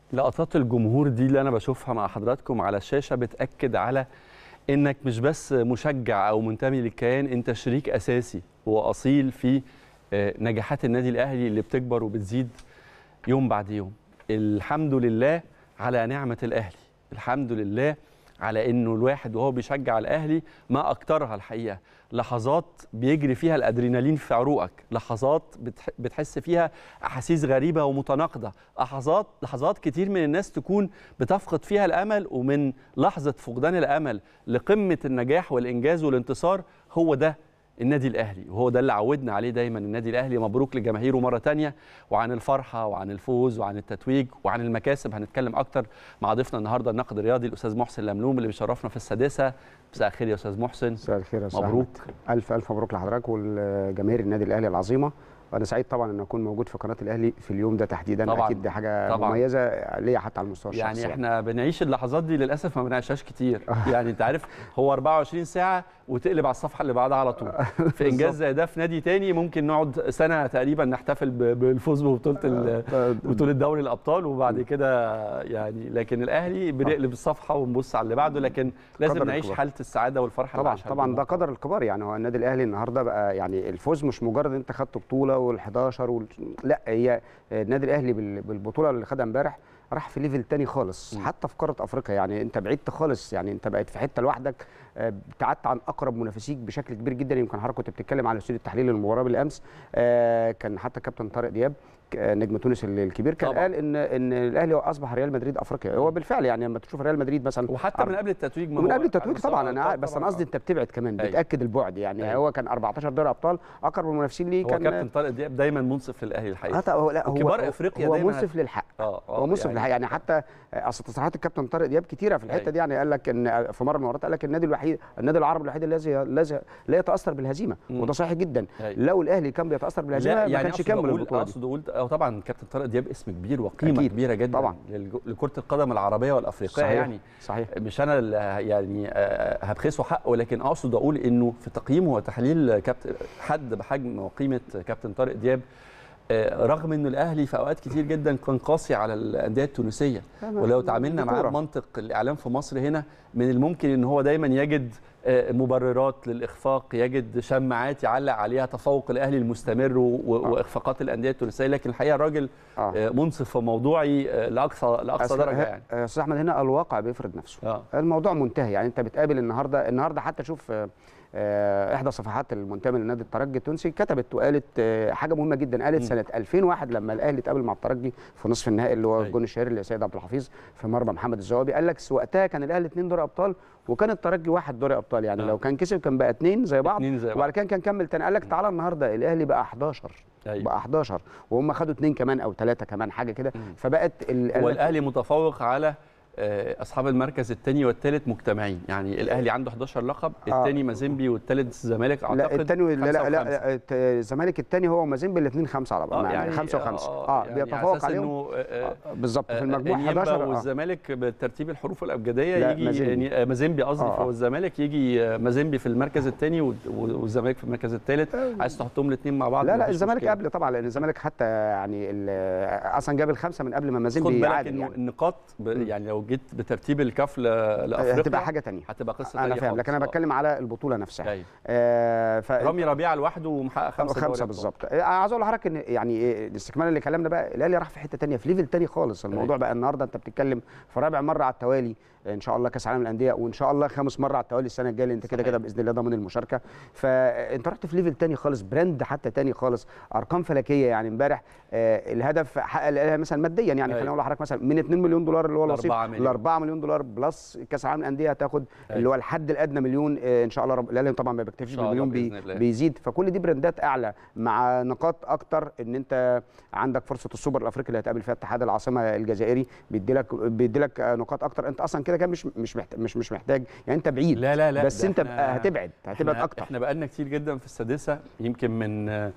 لقطات الجمهور دي اللي انا بشوفها مع حضراتكم على الشاشه بتاكد على انك مش بس مشجع او منتمي للكيان انت شريك اساسي واصيل في آه، نجاحات النادي الاهلي اللي بتكبر وبتزيد يوم بعد يوم الحمد لله على نعمه الاهلي الحمد لله على انه الواحد وهو بيشجع الاهلي ما اكترها الحقيقه لحظات بيجري فيها الادرينالين في عروقك لحظات بتح- بتحس فيها احاسيس غريبه ومتناقضه لحظات لحظات كتير من الناس تكون بتفقد فيها الامل ومن لحظه فقدان الامل لقمه النجاح والانجاز والانتصار هو ده النادي الاهلي وهو ده اللي عودنا عليه دايما النادي الاهلي مبروك لجماهيره مره تانية وعن الفرحه وعن الفوز وعن التتويج وعن المكاسب هنتكلم اكتر مع ضيفنا النهارده الناقد الرياضي الاستاذ محسن لملوم اللي بيشرفنا في السادسه مساء الخير يا استاذ محسن مساء الخير يا أستاذ مبروك. أحمد. الف الف مبروك لحضرتك ولجماهير النادي الاهلي العظيمه وانا سعيد طبعا ان اكون موجود في قناه الاهلي في اليوم ده تحديدا طبعاً. اكيد دي حاجه طبعاً. مميزه ليا حتى على المستوى يعني الشخصي احنا بنعيش اللحظات دي للاسف ما بنعيشهاش كتير يعني انت عارف هو 24 ساعه وتقلب على الصفحه اللي بعدها على طول في انجاز زي ده في نادي تاني ممكن نقعد سنه تقريبا نحتفل ب- بالفوز ببطوله ال- بطوله دوري الابطال وبعد كده يعني لكن الاهلي بنقلب الصفحه ونبص على اللي بعده لكن لازم قدر نعيش الكبار. حاله السعاده والفرحه اللي طبعا عاشها طبعا ده الجمهور. قدر الكبار يعني هو النادي الاهلي النهارده بقى يعني الفوز مش مجرد انت خدت بطوله وال11 وال... لا هي النادي الاهلي بال- بالبطوله اللي خدها امبارح راح في ليفل تاني خالص م. حتى في قاره افريقيا يعني انت بعدت خالص يعني انت بقيت في حته لوحدك آه، ابتعدت عن اقرب منافسيك بشكل كبير جدا يمكن حضرتك كنت بتتكلم على استوديو التحليل للمباراه بالامس آه، كان حتى كابتن طارق دياب آه، نجم تونس الكبير كان طبعاً. قال ان ان الاهلي اصبح ريال مدريد افريقيا هو بالفعل يعني لما تشوف ريال مدريد مثلا وحتى من قبل التتويج ما من هو قبل التتويج على مستوى طبعا انا الألقاب عارف، بس طبعاً. انا قصدي انت بتبعد كمان أيوة. بتاكد البعد يعني أيوة. هو كان 14 دوري ابطال اقرب المنافسين ليه هو كان كابتن طارق دياب دايما منصف للاهلي اه الحقيقه طبعا هو لا هو وكبار هو- أفريقيا هو دايماً منصف للحق اه اه هو منصف للحق يعني حتى اصل تصريحات الكابتن طارق دياب كتيره في الحته أيوة. دي يعني قال لك ان في مره من المرات قال لك النادي الوحيد النادي العربي الوحيد الذي الذي لا يتاثر بالهزيمه مم. وده صحيح جدا أيوة. لو الاهلي كان بيتاثر بالهزيمه لا ما يعني كانش أقصد كمل أقول البطوله دي اقصد اقول أو طبعا كابتن طارق دياب اسم كبير وقيمه أكيد. كبيره جدا طبعاً. للج- لكره القدم العربيه والافريقيه صحيح. يعني صحيح مش انا اللي ه- يعني آه، هبخسه حقه لكن اقصد اقول انه في تقييمه وتحليل كابتن حد بحجم وقيمه كابتن طارق دياب آه، رغم انه الاهلي في اوقات كتير جدا كان قاسي على الانديه التونسيه ولو تعاملنا معاه بكورة. بمنطق الاعلام في مصر هنا من الممكن ان هو دايما يجد آه، مبررات للاخفاق يجد شماعات يعلق عليها تفوق الاهلي المستمر و- و- واخفاقات الانديه التونسيه لكن الحقيقه الراجل اه آه، منصف وموضوعي آه، لاقصى لاقصى أصل- درجه يعني آه، استاذ احمد هنا الواقع بيفرض نفسه اه الموضوع منتهي يعني انت بتقابل النهارده النهارده حتى شوف آه، آه، احدى صفحات المنتمي لنادي الترجي التونسي كتبت وقالت آه، حاجه مهمه جدا قالت مم. سنه 2001 لما الاهلي اتقابل مع الترجي في نصف النهائي اللي هو أيوة. الجون الشهير لسيد عبد الحفيظ في مرمى محمد الزوابي قال لك وقتها كان الاهلي اثنين دوري ابطال وكان الترجي واحد دوري ابطال يعني آه. لو كان كسب كان بقى اثنين زي بعض اتنين زي بعض. وبعد كده كان كمل تاني قال لك تعالى النهارده الاهلي بقى 11 أيوة. بقى 11 وهم خدوا اثنين كمان او ثلاثه كمان حاجه كده مم. فبقت ال- قال هو لك- الاهلي متفوق على آه، اصحاب المركز الثاني والثالث مجتمعين يعني الاهلي عنده 11 لقب آه. الثاني مازيمبي والثالث الزمالك اعتقد لا الثاني لا خمسة لا, لا, وخمسة. لا الت- الزمالك الثاني هو ومازيمبي الاثنين خمسه على بعض يعني خمسه وخمسه اه, يعني بيتفوق أساس عليهم إنه، آه، آه بالظبط في آه، المجموع إنيمبا 11 آه. والزمالك بترتيب الحروف الابجديه لا، يجي مازيمبي. يعني، آه، مازيمبي قصدي آه، آه. فهو الزمالك يجي آه، مازيمبي في المركز الثاني والزمالك في المركز الثالث عايز تحطهم الاثنين مع بعض لا لا مفيش الزمالك مشكلة. قبل طبعا لان الزمالك حتى يعني ال- اصلا جاب الخمسه من قبل ما خد مازيمبي بالك يعادل انه يعني النقاط ب... يعني لو جيت بترتيب الكاف ل- لافريقيا هتبقى حاجه ثانيه هتبقى قصه انا تانية فاهم لكن انا خالص. بتكلم على البطوله نفسها أيوة. آه ف رامي ربيعه لوحده ومحقق خمسه دوري خمسه أبطال. بالظبط آه، عايز اقول لحضرتك ان يعني إيه، استكمالا لكلامنا بقى الاهلي راح في حته تانية في ليفل تاني خالص الموضوع أيوة. بقى النهارده انت بتتكلم في رابع مره على التوالي ان شاء الله كاس العالم للانديه وان شاء الله خامس مره على التوالي السنه الجايه لأن انت كده صحيح. كده باذن الله ضامن المشاركه فانت رحت في ليفل تاني خالص براند حتى تاني خالص ارقام فلكيه يعني امبارح آه الهدف حقق الاهلي مثلا ماديا يعني أيوة. خليني اقول لحضرتك مثلا من 2 مليون دولار اللي هو ل الوصيف 4 مليون. ل 4 مليون دولار بلس كاس العالم للانديه هتاخد أيوة. اللي هو الحد الادنى مليون آه ان شاء الله رب الاهلي طبعا ما بيكتفيش إن شاء الله بالمليون بي بإذن الله. بيزيد فكل دي براندات اعلى مع نقاط اكتر ان انت عندك فرصه السوبر الافريقي اللي هتقابل فيها اتحاد العاصمه الجزائري بيدي لك بيدي لك نقاط اكتر انت اصلا كده كده مش مش محتاج مش مش محتاج يعني انت بعيد لا لا لا بس ده انت إحنا- بقى هتبعد هتبعد احنا اكتر احنا بقالنا كتير جدا في السادسه يمكن من آه.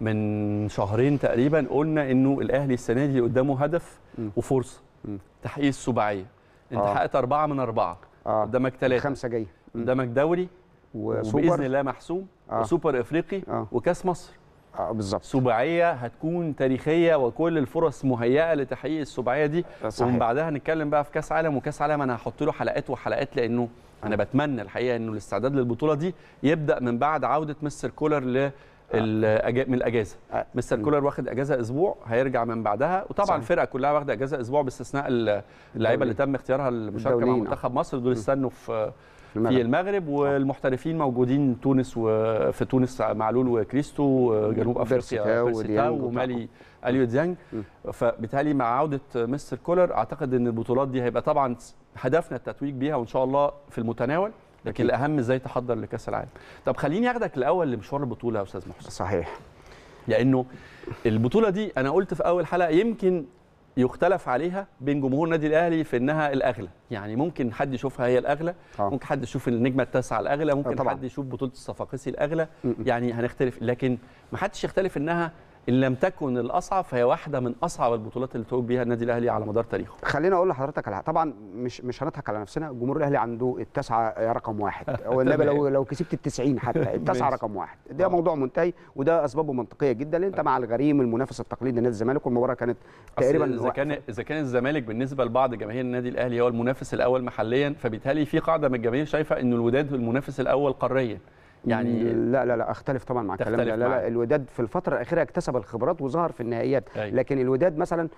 من شهرين تقريبا قلنا انه الاهلي السنه دي قدامه هدف م. وفرصه م. تحقيق السباعيه انت آه. حققت اربعه من اربعه اه قدامك ثلاثه خمسه جاي قدامك دوري وباذن وسوبر الله محسوم آه. وسوبر افريقي آه. وكاس مصر اه بالظبط سباعيه هتكون تاريخيه وكل الفرص مهيئه لتحقيق السباعيه دي صحيح. ومن بعدها هنتكلم بقى في كاس عالم وكاس عالم انا هحط له حلقات وحلقات لانه انا بتمنى الحقيقه انه الاستعداد للبطوله دي يبدا من بعد عوده مستر كولر ل الأجا- من الاجازه آه. مستر كولر واخد اجازه اسبوع هيرجع من بعدها وطبعا صحيح. الفرقه كلها واخده اجازه اسبوع باستثناء ال- اللعيبه اللي تم اختيارها للمشاركه مع الدوليين، آه. منتخب مصر دول استنوا في في المغرب. في المغرب والمحترفين موجودين تونس وفي تونس معلول وكريستو جنوب افريقيا بيرسيتاو بيرسيتاو وديانج ومالي اليو ديانج فبالتالي مع عوده مستر كولر اعتقد ان البطولات دي هيبقى طبعا هدفنا التتويج بيها وان شاء الله في المتناول لكن أكيد. الاهم ازاي تحضر لكاس العالم طب خليني اخدك الاول لمشوار البطوله يا استاذ محسن صحيح لانه البطوله دي انا قلت في اول حلقه يمكن يختلف عليها بين جمهور النادي الاهلي في انها الاغلى يعني ممكن حد يشوفها هي الاغلى آه. ممكن حد يشوف النجمه التاسعه الاغلى ممكن طبعاً. حد يشوف بطوله الصفاقسي الاغلى م-م. يعني هنختلف لكن ما حدش يختلف انها ان لم تكن الاصعب فهي واحده من اصعب البطولات اللي توج بيها النادي الاهلي على مدار تاريخه خليني اقول لحضرتك على طبعا مش مش هنضحك على نفسنا الجمهور الاهلي عنده التاسعه رقم واحد هو النبي لو لو كسبت ال 90 حتى التاسعه ماشي. رقم واحد ده آه. موضوع منتهي وده اسبابه منطقيه جدا لان انت مع الغريم المنافس التقليدي نادي الزمالك والمباراه كانت تقريبا تقريبا اذا كان اذا كان الزمالك بالنسبه لبعض جماهير النادي الاهلي هو المنافس الاول محليا فبالتالي في قاعده من الجماهير شايفه انه الوداد المنافس الاول قاريا يعني لا لا لا اختلف طبعا مع الكلام ده تختلف لا معاك. لا الوداد في الفتره الاخيره اكتسب الخبرات وظهر في النهائيات أيوة. لكن الوداد مثلا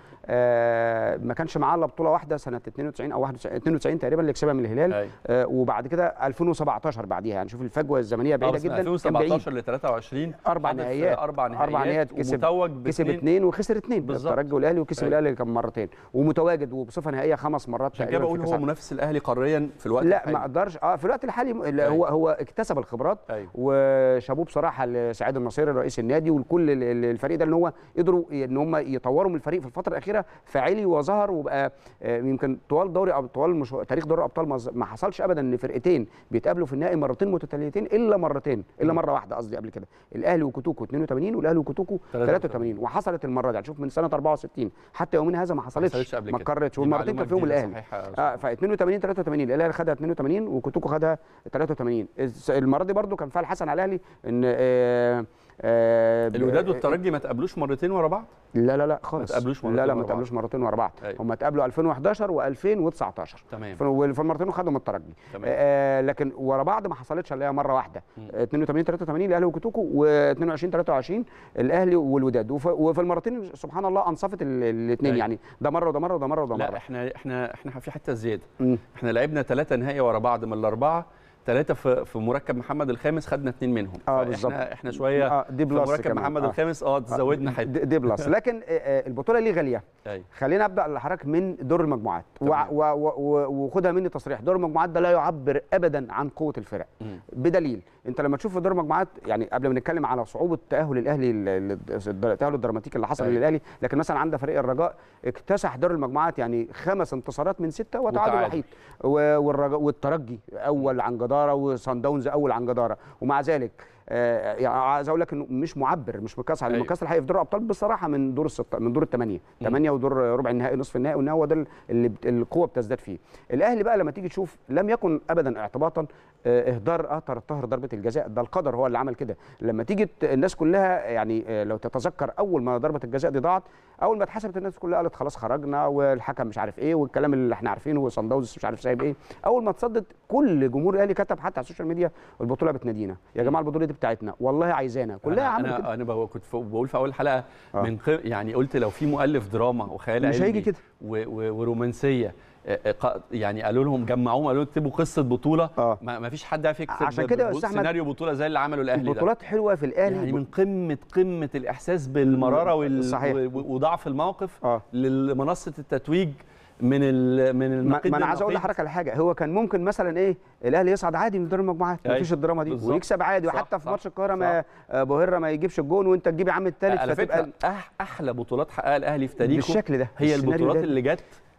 آه ما كانش معاه الا بطوله واحده سنه 92 او 91 92 تقريبا اللي كسبها من الهلال أيوة. آه وبعد كده 2017 بعديها يعني شوف الفجوه الزمنيه بعيده آه، جدا من كان بعيد 2017 ل 23 أربع حدث نهائيات. اربع نهائيات اربع نهائيات كسب ومتوج كسب باثنين. اثنين وخسر اثنين بالظبط. الترجي والاهلي وكسب أيوة. الاهلي كان مرتين ومتواجد وبصفه نهائيه خمس مرات عشان كده تقريباً بقول في هو كأس منافس الاهلي قاريا في الوقت لا الحالي. ما اقدرش اه في الوقت الحالي م- لا، أيوة. هو هو اكتسب الخبرات أيوة. وشابوه بصراحه لسعيد النصيري رئيس النادي ولكل ال- ال- الفريق ده ان هو قدروا ان هم يطوروا من الفريق في الفتره الاخيره فعلي وظهر وبقى آه، يمكن طوال دوري أو طوال مش تاريخ دوري الابطال ما ز- ما حصلش ابدا ان فرقتين بيتقابلوا في النهائي مرتين متتاليتين الا مرتين الا مره واحده قصدي قبل كده الاهلي وكوتوكو 82 والاهلي وكوتوكو 83 وحصلت المره دي يعني شوف من سنه 64 حتى يومين هذا ما حصلتش حصلتش قبل ما كده. كررتش دي والمرتين معلومة كان فيهم جديدة الاهلي صحيحة يا اه ف 82 83 الاهلي خدها 82 وكوتوكو خدها 83 الس- المره دي برضو كان فيها الحسن على الاهلي ان آه آه الوداد والترجي ما تقابلوش مرتين ورا بعض لا لا لا خالص تقابلوش لا مرتين لا ورا ما بعض. تقابلوش مرتين ورا بعض أيوة. هم اتقابلوا 2011 و2019 تمام في المرتين خدهم الترجي تمام. آه لكن ورا بعض ما حصلتش الا هي مره واحده آه، 82 83 الاهلي وكوتوكو و22 23 الاهلي والوداد وف- وفي المرتين سبحان الله انصفت الاثنين أيوة. يعني ده مره وده مره وده مره وده لا مره احنا احنا احنا في حته زياده مم. احنا لعبنا ثلاثه نهائي ورا بعض من الاربعه ثلاثه في في مركب محمد الخامس خدنا اثنين منهم اه فإحنا- بالظبط احنا شويه آه دي في بلس مركب كمان. محمد آه. الخامس اه تزودنا حته دي, دي بلس لكن آه، آه، البطوله ليه غاليه ايوه خلينا ابدا لحضرتك من دور المجموعات وع- تمام. و- و- و- وخدها مني تصريح دور المجموعات ده لا يعبر ابدا عن قوه الفرق مم. بدليل انت لما تشوف في دور المجموعات يعني قبل ما نتكلم على صعوبه تاهل الاهلي ال- ال- التاهل الدراماتيكي اللي حصل أيوة. للاهلي لكن مثلا عند فريق الرجاء اكتسح دور المجموعات يعني خمس انتصارات من سته وتعادل وتعادل. وحيد و- والرجاء والترجي اول عن جداره وصن داونز اول عن جداره ومع ذلك آه، يعني عايز اقول لك انه مش معبر مش مكاس على أيوة. المكاس الحقيقي في دور الابطال بصراحه من دور الست من دور الثمانيه ثمانيه ودور ربع النهائي نصف النهائي والنهائي هو ده اللي بت- القوه بتزداد فيه الاهلي بقى لما تيجي تشوف لم يكن ابدا اعتباطا آه، اهدار اثر الطاهر ضربه الجزاء ده القدر هو اللي عمل كده لما تيجي ت- الناس كلها يعني آه، لو تتذكر اول ما ضربه الجزاء دي ضاعت اول ما اتحسبت الناس كلها قالت خلاص خرجنا والحكم مش عارف ايه والكلام اللي احنا عارفينه وصن داونز مش عارف سايب ايه اول ما اتصدت كل جمهور الاهلي كتب حتى على السوشيال ميديا البطوله بتنادينا يا جماعه البطوله دي بتاعتنا والله عايزانا كلها انا عملت كده انا, أنا بقول- كنت ف- بقول في اول حلقه آه. من قم يعني قلت لو في مؤلف دراما وخيال مش علمي هيجي كده. و- و- ورومانسيه آه، آه، ق- يعني قالوا لهم جمعوهم قالوا لهم اكتبوا قصه بطوله آه. ما ما فيش حد عارف يكتب عشان كده يا ب- أستاذ أحمد، سيناريو بطوله زي اللي عمله الاهلي ده البطولات حلوه في الاهلي يعني من قمه قمه الاحساس بالمراره وال... صحيح. و- و- وضعف الموقف آه. لمنصه التتويج من ال... من ما النقيض ما انا عايز اقول للنقيض. لحضرتك على حاجه هو كان ممكن مثلا ايه الاهلي يصعد عادي من دور المجموعات أيوة، مفيش الدراما دي بالظبط. ويكسب عادي صح، وحتى في صح، ماتش القاهره ما آه، بوهيرا ما يجيبش الجون وانت تجيب يا عم الثالث على فكره أح احلى بطولات حققها الاهلي في تاريخه بالشكل ده هي السيناريو البطولات ده. اللي جت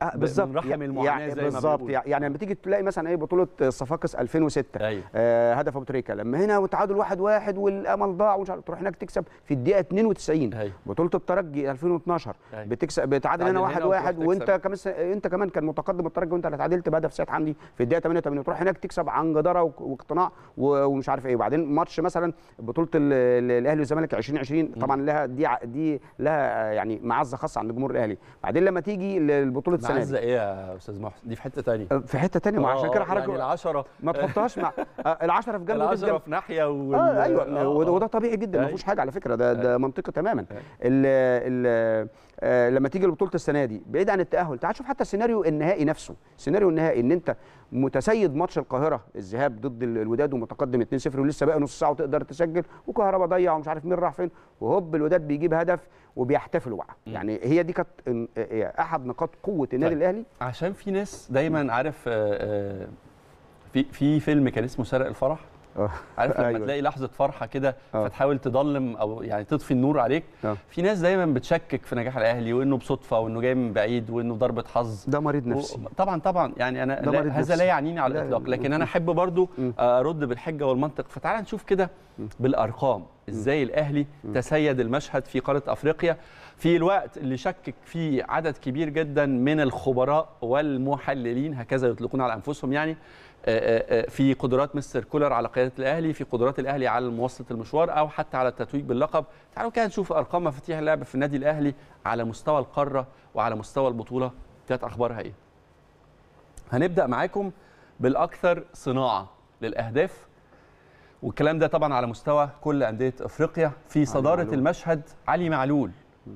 آه ب- بالظبط من رحم يعني- المعاناه يعني زي ما بالظبط بيقولوا. يعني لما تيجي تلاقي مثلا ايه بطوله صفاقس 2006 ايوه آه هدف ابو تريكه لما هنا وتعادل واحد واحد والامل ضاع ومش عارف تروح هناك تكسب في الدقيقه 92 ايوه بطوله الترجي 2012 أيوة. بتكسب بتعادل تعادل هنا هنا واحد وتروح واحد تكسب. وانت كمان س... انت كمان كان متقدم الترجي وانت اللي اتعادلت بهدف سيد حمدي في الدقيقه 88 وتروح هناك تكسب عن جداره وك- واقتناع و- ومش عارف ايه وبعدين ماتش مثلا بطوله ال- ال- الاهلي والزمالك 2020 طبعا لها دي ع- دي لها يعني معزه خاصه عند جمهور الاهلي بعدين لما تيجي لبطوله السنه معزه دي ايه يا استاذ محسن دي في حته ثانيه في حته ثانيه ما عشان كده حضرتك يعني العشرة ما تحطهاش مع آه، العشرة في جنب ودي في العشرة جنب في ناحية وال... اه ايوه آه، وده, آه. وده طبيعي جدا ما أيوة. فيهوش حاجه على فكره ده ده منطقي تماما أيوة. ال ال آه، لما تيجي لبطوله السنه دي بعيد عن التاهل تعال شوف حتى السيناريو النهائي نفسه السيناريو النهائي ان انت متسيد ماتش القاهره الذهاب ضد ال- الوداد ومتقدم 2-0 ولسه باقي نص ساعه وتقدر تسجل وكهربا ضيع ومش عارف مين راح فين وهوب الوداد بيجيب هدف وبيحتفلوا بقى مم. يعني هي دي كانت إن- آه، احد نقاط قوه النادي طيب. الاهلي عشان في ناس دايما عارف آه، آه، في في فيلم كان اسمه سرق الفرح آه. عارف لما أيوة. تلاقي لحظه فرحه كده آه. فتحاول تضلم او يعني تطفي النور عليك آه. في ناس دايما بتشكك في نجاح الاهلي وانه بصدفه وانه جاي من بعيد وانه ضربه حظ ده مريض نفسي و- طبعا طبعا يعني انا ده لا مريض هذا نفسي. لا يعنيني على لا، الاطلاق لا. لكن انا احب برضو مم. ارد بالحجه والمنطق فتعال نشوف كده بالارقام ازاي الاهلي تسيد المشهد في قاره افريقيا في الوقت اللي شكك فيه عدد كبير جدا من الخبراء والمحللين هكذا يطلقون على انفسهم يعني آه، آه، آه، في قدرات مستر كولر على قياده الاهلي في قدرات الاهلي على مواصله المشوار او حتى على التتويج باللقب تعالوا كده نشوف ارقام مفاتيح اللعب في النادي الاهلي على مستوى القاره وعلى مستوى البطوله كانت اخبارها ايه هنبدا معاكم بالاكثر صناعه للاهداف والكلام ده طبعا على مستوى كل انديه افريقيا في صداره معلول. المشهد علي معلول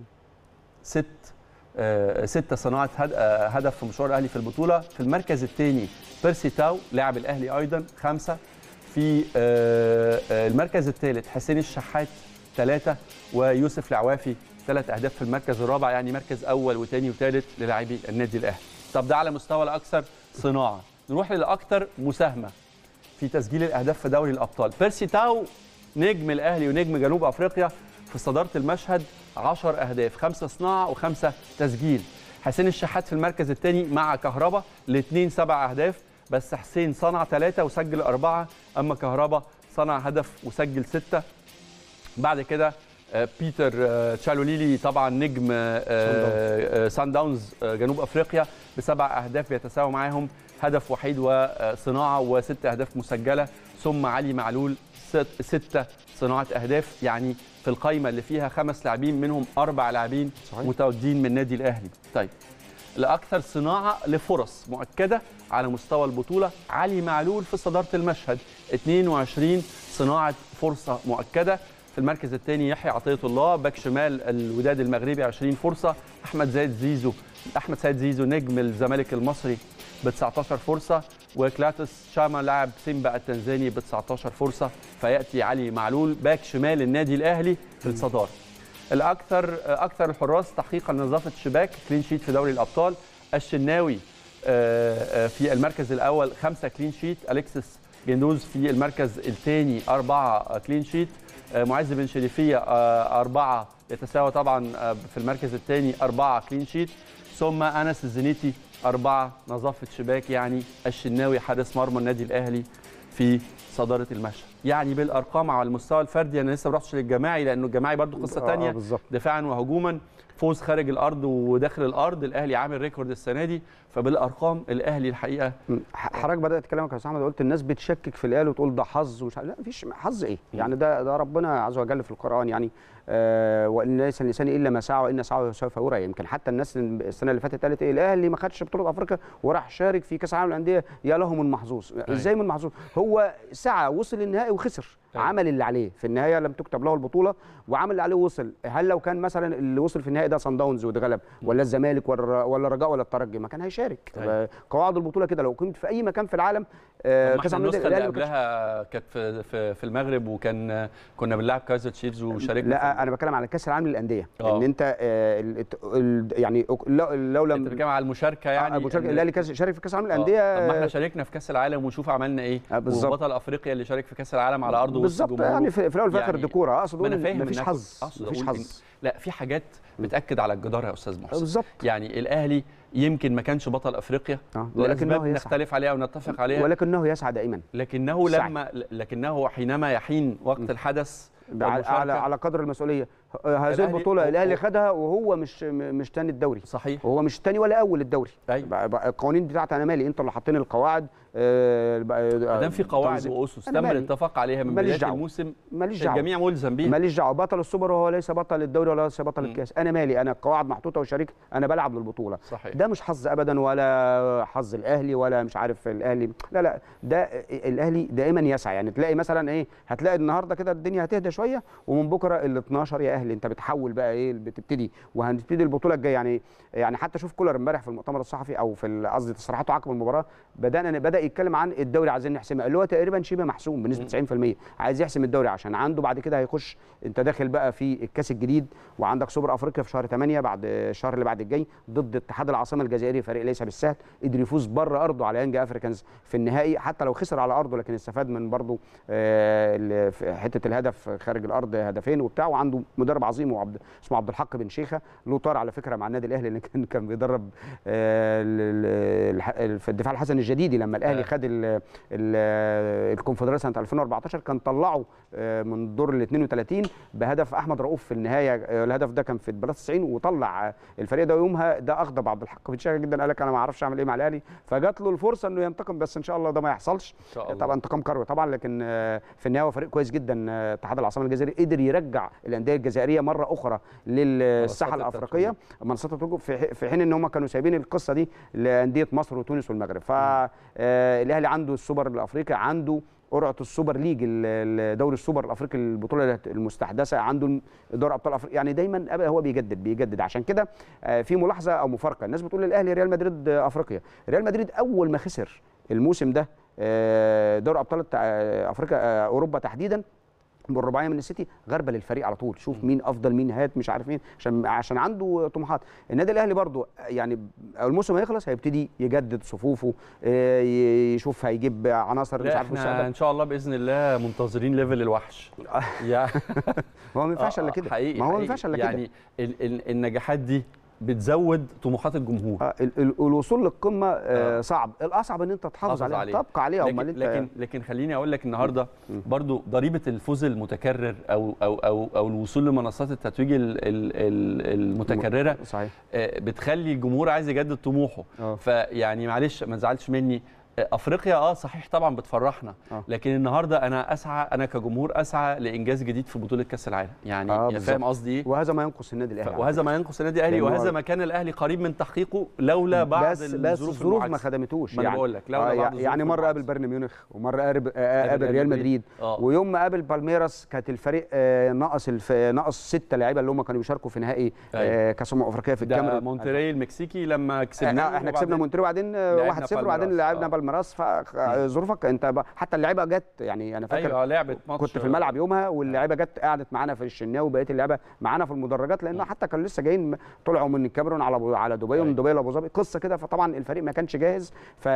ست آه، ستة صناعة هد- آه، هدف في مشوار الأهلي في البطولة في المركز الثاني بيرسي تاو لاعب الأهلي أيضا خمسة في آه، آه، المركز الثالث حسين الشحات ثلاثة ويوسف العوافي ثلاث أهداف في المركز الرابع يعني مركز أول وثاني وثالث للاعبي النادي الأهلي طب ده على مستوى الأكثر صناعة نروح للأكثر مساهمة في تسجيل الأهداف في دوري الأبطال بيرسي تاو نجم الأهلي ونجم جنوب أفريقيا في صدارة المشهد 10 أهداف خمسة صناعة وخمسة تسجيل حسين الشحات في المركز الثاني مع كهربا الاثنين سبع أهداف بس حسين صنع ثلاثة وسجل أربعة أما كهربا صنع هدف وسجل ستة بعد كده آه، بيتر آه، تشالوليلي طبعا نجم آه، آه، سان داونز آه، جنوب افريقيا بسبع اهداف بيتساوى معاهم هدف وحيد وصناعه وست اهداف مسجله ثم علي معلول ست ستة صناعه اهداف يعني في القائمه اللي فيها خمس لاعبين منهم اربع لاعبين صحيح. متواجدين من النادي الاهلي طيب الاكثر صناعه لفرص مؤكده على مستوى البطوله علي معلول في صداره المشهد 22 صناعه فرصه مؤكده في المركز الثاني يحيى عطيه الله باك شمال الوداد المغربي 20 فرصه احمد زايد زيزو احمد سيد زيزو نجم الزمالك المصري ب 19 فرصه وكلاتس شاما لاعب سيمبا التنزاني ب 19 فرصه فياتي علي معلول باك شمال النادي الاهلي في الصداره الاكثر اكثر الحراس تحقيقا لنظافه الشباك كلين شيت في دوري الابطال الشناوي آه، آه، في المركز الاول خمسه كلين شيت اليكسس جندوز في المركز الثاني اربعه كلين شيت آه، معز بن شريفيه آه، اربعه يتساوى طبعا آه، في المركز الثاني اربعه كلين شيت ثم انس الزنيتي اربعه نظافه شباك يعني الشناوي حارس مرمى النادي الاهلي في صداره المشهد يعني بالارقام على المستوى الفردي انا لسه ما رحتش للجماعي لانه الجماعي برضو قصه آه، ثانيه آه، بالظبط دفاعا وهجوما فوز خارج الارض وداخل الارض الاهلي عامل ريكورد السنه دي فبالارقام الاهلي الحقيقه م. ح- حضرتك بدات تكلمك يا استاذ احمد قلت الناس بتشكك في الاهلي وتقول ده حظ ومش عارف- لا مفيش حظ ايه يعني ده ده ربنا عز وجل في القران يعني آه وان ليس الانسان الا ما سعى وان سعيه سوف يرى يمكن حتى الناس السنه اللي فاتت قالت ايه الاهلي ما خدش بطوله افريقيا وراح شارك في كاس العالم للانديه يا له من محظوظ ازاي من محظوظ هو سعى وصل النهائي وخسر أيوة. عمل اللي عليه في النهايه لم تكتب له البطوله وعمل اللي عليه ووصل هل لو كان مثلا اللي وصل في النهائي ده صن داونز واتغلب ولا الزمالك ولا ولا الرجاء ولا الترجي ما كان هيشارك أيوة. قواعد البطوله كده لو كنت في اي مكان في العالم آه، أما كاس احنا العالم النسخه اللي للأهلي ما كانش- قبلها كانت في, في, في المغرب وكان كنا بنلعب كايزر تشيفز وشاركنا لا انا بتكلم على كاس العالم للانديه آه. ان انت آه، ال- ال- يعني لو لو انت لم بتتكلم على المشاركه يعني يعني المشاركه إن- الاهلي كاس- شارك في كاس العالم آه. للانديه طب ما احنا شاركنا في كاس العالم ونشوف عملنا ايه آه، بالظبط. وبطل افريقيا اللي شارك في كاس العالم على ارضه وسط بالظبط جمهوره. يعني في في الاول وفي الاخر يعني ديكور اقصد ما انا اقول فاهم مفيش إنك- حظ أقصد مفيش أقول حظ لا في حاجات بتاكد على الجداره يا استاذ محسن بالظبط يعني الاهلي يمكن ما كانش بطل افريقيا آه، لاسباب ولكنه يسعى نختلف عليها ونتفق عليها ولكنه يسعى دائما لكنه سعي. لما لكنه حينما يحين وقت الحدث على على, والمشاركة- على قدر المسؤوليه آه، هذه الأهلي- البطوله هو- الاهلي هو- خدها وهو مش م- مش تاني الدوري صحيح وهو مش تاني ولا اول الدوري أيوة. بقى- بقى القوانين بتاعت انا مالي انتوا اللي حاطين القواعد آه، بقى- ما دام في قواعد تنظيم. واسس أنا تم مالي. الاتفاق عليها من ماليش بدايه دعوة. الموسم ماليش دعوه الجميع ملزم بيها ماليش دعوه بطل السوبر وهو ليس بطل الدوري ولا ليس بطل مم. الكاس انا مالي انا القواعد محطوطه وشريك انا بلعب للبطوله صحيح ده مش حظ ابدا ولا حظ الاهلي ولا مش عارف الاهلي لا لا ده الاهلي دائما يسعى يعني تلاقي مثلا ايه هتلاقي النهارده كده الدنيا هتهدى شويه ومن بكره ال 12 يا اهلي انت بتحول بقى ايه بتبتدي وهنبتدي البطوله الجايه يعني يعني حتى شوف كولر امبارح في المؤتمر الصحفي او في ال- قصدي تصريحاته عقب المباراه بدانا بدا يتكلم عن الدوري عايزين نحسمها اللي هو تقريبا شبه محسوم بنسبه 90% عايز يحسم الدوري عشان عنده بعد كده هيخش انت داخل بقى في الكاس الجديد وعندك سوبر افريقيا في شهر 8 بعد الشهر اللي بعد الجاي ضد اتحاد العاصمه الجزائري فريق ليس بالسهل قدر يفوز بره ارضه على يانج افريكانز في النهائي حتى لو خسر على ارضه لكن استفاد من برضه آه، ال- في حته الهدف خارج الارض هدفين وبتاع وعنده مدرب عظيم وعبد اسمه عبد الحق بن شيخه له طار على فكره مع النادي الاهلي اللي كان كان بيدرب آه، ال- ال- الح- في الدفاع الحسن الجديدي لما الاهلي آه. خد ال- ال- الكونفدراليه سنه 2014 كان طلعه آه، من الدور ال 32 بهدف احمد رؤوف في النهايه آه، الهدف ده كان في البلاد 90 وطلع آه، الفريق ده يومها ده اغضب عبد الحق بن شيخه جدا قال لك انا ما اعرفش اعمل ايه مع الاهلي فجات له الفرصه انه ينتقم بس ان شاء الله ده ما يحصلش ان شاء الله طبعا انتقام كروي طبعا لكن آه، في النهايه هو فريق كويس جدا آه، اتحاد العاصمه الجزائري قدر يرجع الانديه الجزائريه مره اخرى للساحه منصات الافريقيه منصات التتويج في ح- في حين ان هم كانوا سايبين القصه دي لانديه مصر وتونس والمغرب فالاهلي عنده السوبر الافريقي عنده قرعه السوبر ليج ال- ال- دوري السوبر الافريقي البطوله المستحدثه عنده دوري ابطال افريقيا يعني دايما أبدا هو بيجدد بيجدد عشان كده آه، في ملاحظه او مفارقه الناس بتقول الاهلي ريال مدريد آه، افريقيا ريال مدريد اول ما خسر الموسم ده آه، دوري ابطال الت- آه، افريقيا آه، اوروبا تحديدا بالرباعيه من السيتي غربه للفريق على طول شوف مين افضل مين هات مش عارف مين عشان عشان عنده طموحات النادي الاهلي برضو يعني الموسم هيخلص هيبتدي يجدد صفوفه آه، يشوف هيجيب عناصر مش لا عارف احنا مستقبل. ان شاء الله باذن الله منتظرين ليفل الوحش يعني هو ما ينفعش آه، الا آه، كده حقيقي ما هو ما حقيقي. ينفعش الا كده يعني ال ال النجاحات دي بتزود طموحات الجمهور آه، ال- ال- الوصول للقمه آه، آه. صعب الاصعب ان انت تحافظ تحافظ عليها عليها. تبقى عليها لكن امال انت لكن لكن خليني اقول لك النهارده مم. برضو ضريبه الفوز المتكرر او او او او الوصول لمنصات التتويج ال- ال- ال- المتكرره صحيح آه، بتخلي الجمهور عايز يجدد طموحه اه فيعني معلش ما تزعلش مني آه، افريقيا اه صحيح طبعا بتفرحنا آه. لكن النهارده انا اسعى انا كجمهور اسعى لانجاز جديد في بطوله كاس العالم يعني آه، آه بالظبط. فاهم قصدي ايه وهذا ما ينقص النادي الاهلي على وهذا ما ينقص النادي الاهلي لأنه وهذا هو- ما كان الاهلي قريب من تحقيقه لولا بعض بس بس الظروف الظروف ما المعاكسة. خدمتوش ما أنا بقول لك، لولا آه بعض يع- الظروف يعني مره قابل المعاكسة. بايرن ميونخ ومره قابل آه، قابل ريال مدريد اه ويوم ما قابل بالميراس كانت الفريق آه، ناقص الف... ناقص ستة لعيبه اللي هم كانوا بيشاركوا في نهائي آه، كاس امم افريقيا في ده الكاميرون مونتري المكسيكي لما كسبنا احنا, احنا كسبنا مونتري وبعدين آه، لعبنا 1-0 وبعدين بالميراس. لعبنا آه. بالميراس فظروفك انت ب... حتى اللعيبه جت يعني انا فاكر ايوه لعبت ماتش كنت في الملعب يومها واللعيبه جت قعدت معانا في الشناوي وبقيه اللعيبه معانا في المدرجات لانه حتى كانوا لسه جايين طلعوا من الكاميرون على أبو- على دبي ومن أيوة. دبي لابو ظبي قصه كده فطبعا الفريق ما كانش جاهز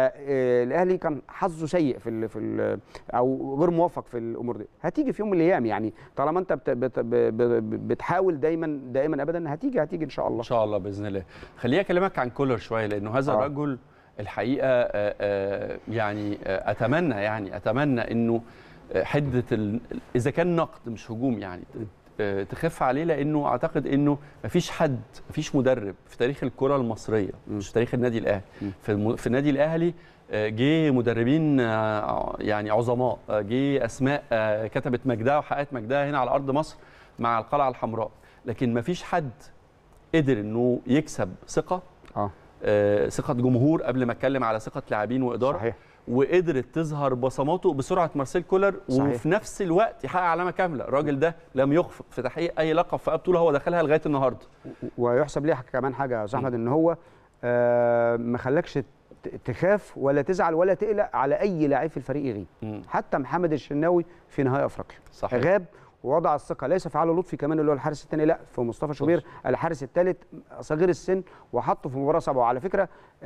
فالاهلي كان حظه سيء في ال في ال او غير موفق في الامور دي هتيجي في يوم من الايام يعني طالما انت بت بت ب- ب- بتحاول دايما دائما ابدا هتيجي هتيجي ان شاء الله ان شاء الله باذن الله خليني اكلمك عن كولر شويه لانه هذا آه. الرجل الحقيقه آه، آه، يعني آه، اتمنى يعني اتمنى انه آه، حده ال... اذا كان نقد مش هجوم يعني آه، تخف عليه لانه اعتقد انه مفيش حد مفيش مدرب في تاريخ الكره المصريه م. مش في تاريخ النادي الاهلي م. في, الم... في النادي الاهلي آه، جه مدربين آه، يعني عظماء آه، جه اسماء آه، كتبت مجدها وحققت مجدها هنا على ارض مصر مع القلعه الحمراء لكن مفيش حد قدر انه يكسب ثقه اه آه، ثقه جمهور قبل ما اتكلم على ثقه لاعبين واداره صحيح وقدرت تظهر بصماته بسرعه مارسيل كولر صحيح. وفي نفس الوقت يحقق علامه كامله الراجل ده لم يخفق في تحقيق اي لقب في اي بطوله هو دخلها لغايه النهارده ويحسب ليه كمان حاجه يا استاذ احمد ان هو آه ما خلاكش ت- تخاف ولا تزعل ولا تقلق على اي لاعب في الفريق يغيب مم. حتى محمد الشناوي في نهائي افريقيا صحيح غاب ووضع الثقه ليس في علي لطفي كمان اللي هو الحارس الثاني لا في مصطفى شوبير الحارس الثالث صغير السن وحطه في مباراه صعبه وعلى فكره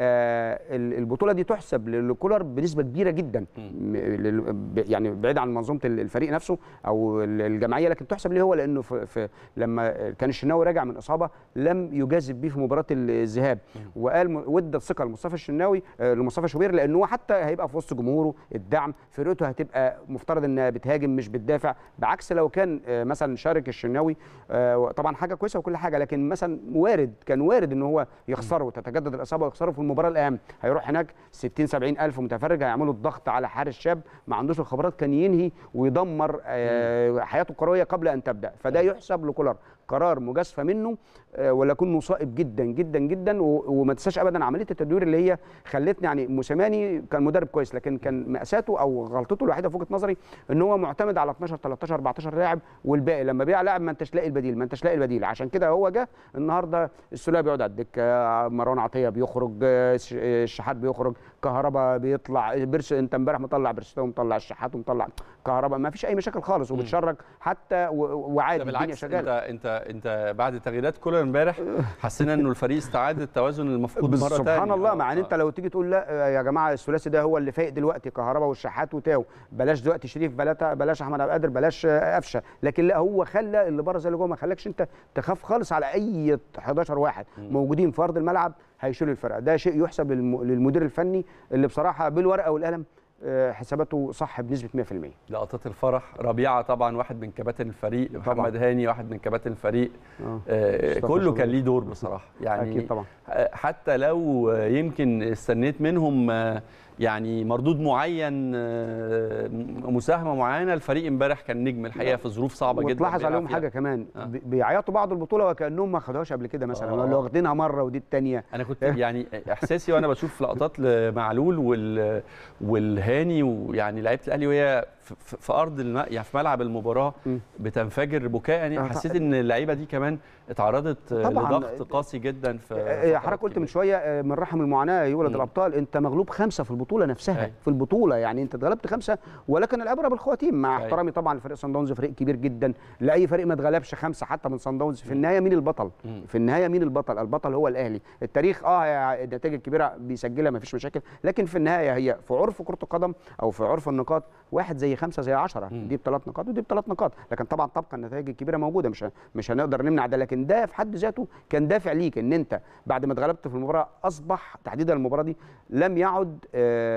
آه ال- البطوله دي تحسب لكولر بنسبه كبيره جدا م- لل- ب- يعني بعيد عن منظومه ال- الفريق نفسه او ال- الجماعيه لكن تحسب ليه هو لانه في, في لما كان الشناوي راجع من اصابه لم يجازف بيه في مباراه الذهاب وقال م- ودى الثقه لمصطفى الشناوي آه، لمصطفى شوبير لانه هو حتى هيبقى في وسط جمهوره الدعم فرقته هتبقى مفترض انها بتهاجم مش بتدافع بعكس لو كان آه، مثلا شارك الشناوي آه، طبعا حاجه كويسه وكل حاجه لكن مثلا وارد كان وارد ان هو يخسره وتتجدد الاصابه ويخسره في المباراه الاهم هيروح هناك 60 70 الف متفرج هيعملوا الضغط على حارس شاب ما عندوش الخبرات كان ينهي ويدمر آه، حياته الكرويه قبل ان تبدا فده يحسب لكولر قرار مجازفه منه آه، ولكنه صائب جدا جدا جدا و- وما تنساش ابدا عمليه التدوير اللي هي خلتني يعني موسيماني كان مدرب كويس لكن كان ماساته او غلطته الوحيده في وجهه نظري ان هو معتمد على 12 13 14 لاعب والباقي لما بيع لاعب ما انتش لاقي البديل ما انتش لاقي البديل عشان كده هو جه النهارده السوليه بيقعد على الدكه آه، مروان عطيه بيخرج آه، ش- آه، الشحات بيخرج كهربا بيطلع بيرس انت امبارح مطلع بيرستو ومطلع الشحات ومطلع كهربا ما فيش اي مشاكل خالص وبتشرج حتى و- و- وعادي ده الدنيا بالعكس شغاله انت انت انت بعد تغييرات كولر امبارح حسينا انه الفريق استعاد التوازن المفقود مره ثانيه سبحان الله مع ان انت لو تيجي تقول لا آه، يا جماعه الثلاثي ده هو اللي فايق دلوقتي كهربا والشحات وتاو بلاش دلوقتي شريف بلاتا بلاش احمد عبد القادر بلاش آه، قفشه لكن لا هو خلى اللي بره زي اللي جوه ما خلاكش انت تخاف خالص على اي 11 واحد موجودين في ارض الملعب هيشيلوا الفرقه ده شيء يحسب للم- للمدير الفني اللي بصراحه بالورقه والقلم آه، حساباته صح بنسبه 100% لقطات الفرح ربيعه طبعا واحد من كباتن الفريق محمد هاني واحد من كباتن الفريق آه. آه مصطفى كله شوبير. كان ليه دور بصراحه يعني اكيد طبعا آه، حتى لو آه، يمكن استنيت منهم آه، يعني مردود معين آه، مساهمه معينه الفريق امبارح كان نجم الحقيقه في ظروف صعبه جدا وتلاحظ بيلعب عليهم فيها. حاجه كمان آه. بي- بيعيطوا بعض البطوله وكانهم ما خدوهاش قبل كده مثلا آه. ولا واخدينها مره ودي الثانيه انا كنت يعني احساسي وانا بشوف لقطات لمعلول وال والهاني ويعني لعيبه الاهلي وهي في- في في ارض الم... يعني في ملعب المباراه م. بتنفجر بكاء يعني آه، حسيت ان اللعيبه دي كمان اتعرضت طبعا. لضغط قاسي جدا في آه، فترات حضرتك قلت من كبيرة. شويه آه، من رحم المعاناه يولد مم. الابطال انت مغلوب خمسه في البطوله نفسها أي. في البطوله يعني انت اتغلبت خمسه ولكن العبره بالخواتيم مع أي. احترامي طبعا لفريق صن داونز فريق كبير جدا لاي فريق ما اتغلبش خمسه حتى من صن داونز في النهايه مين البطل مم. في النهايه مين البطل البطل هو الاهلي التاريخ اه هي النتائج الكبيره بيسجلها ما فيش مشاكل لكن في النهايه هي في عرف كره القدم او في عرف النقاط واحد زي خمسه زي عشرة مم. دي بثلاث نقاط ودي بثلاث نقاط لكن طبعا تبقى النتائج الكبيره موجوده مش ه- مش هنقدر نمنع ده لكن ده في حد ذاته كان دافع ليك ان انت بعد ما اتغلبت في المباراه اصبح تحديدا المباراه دي لم يعد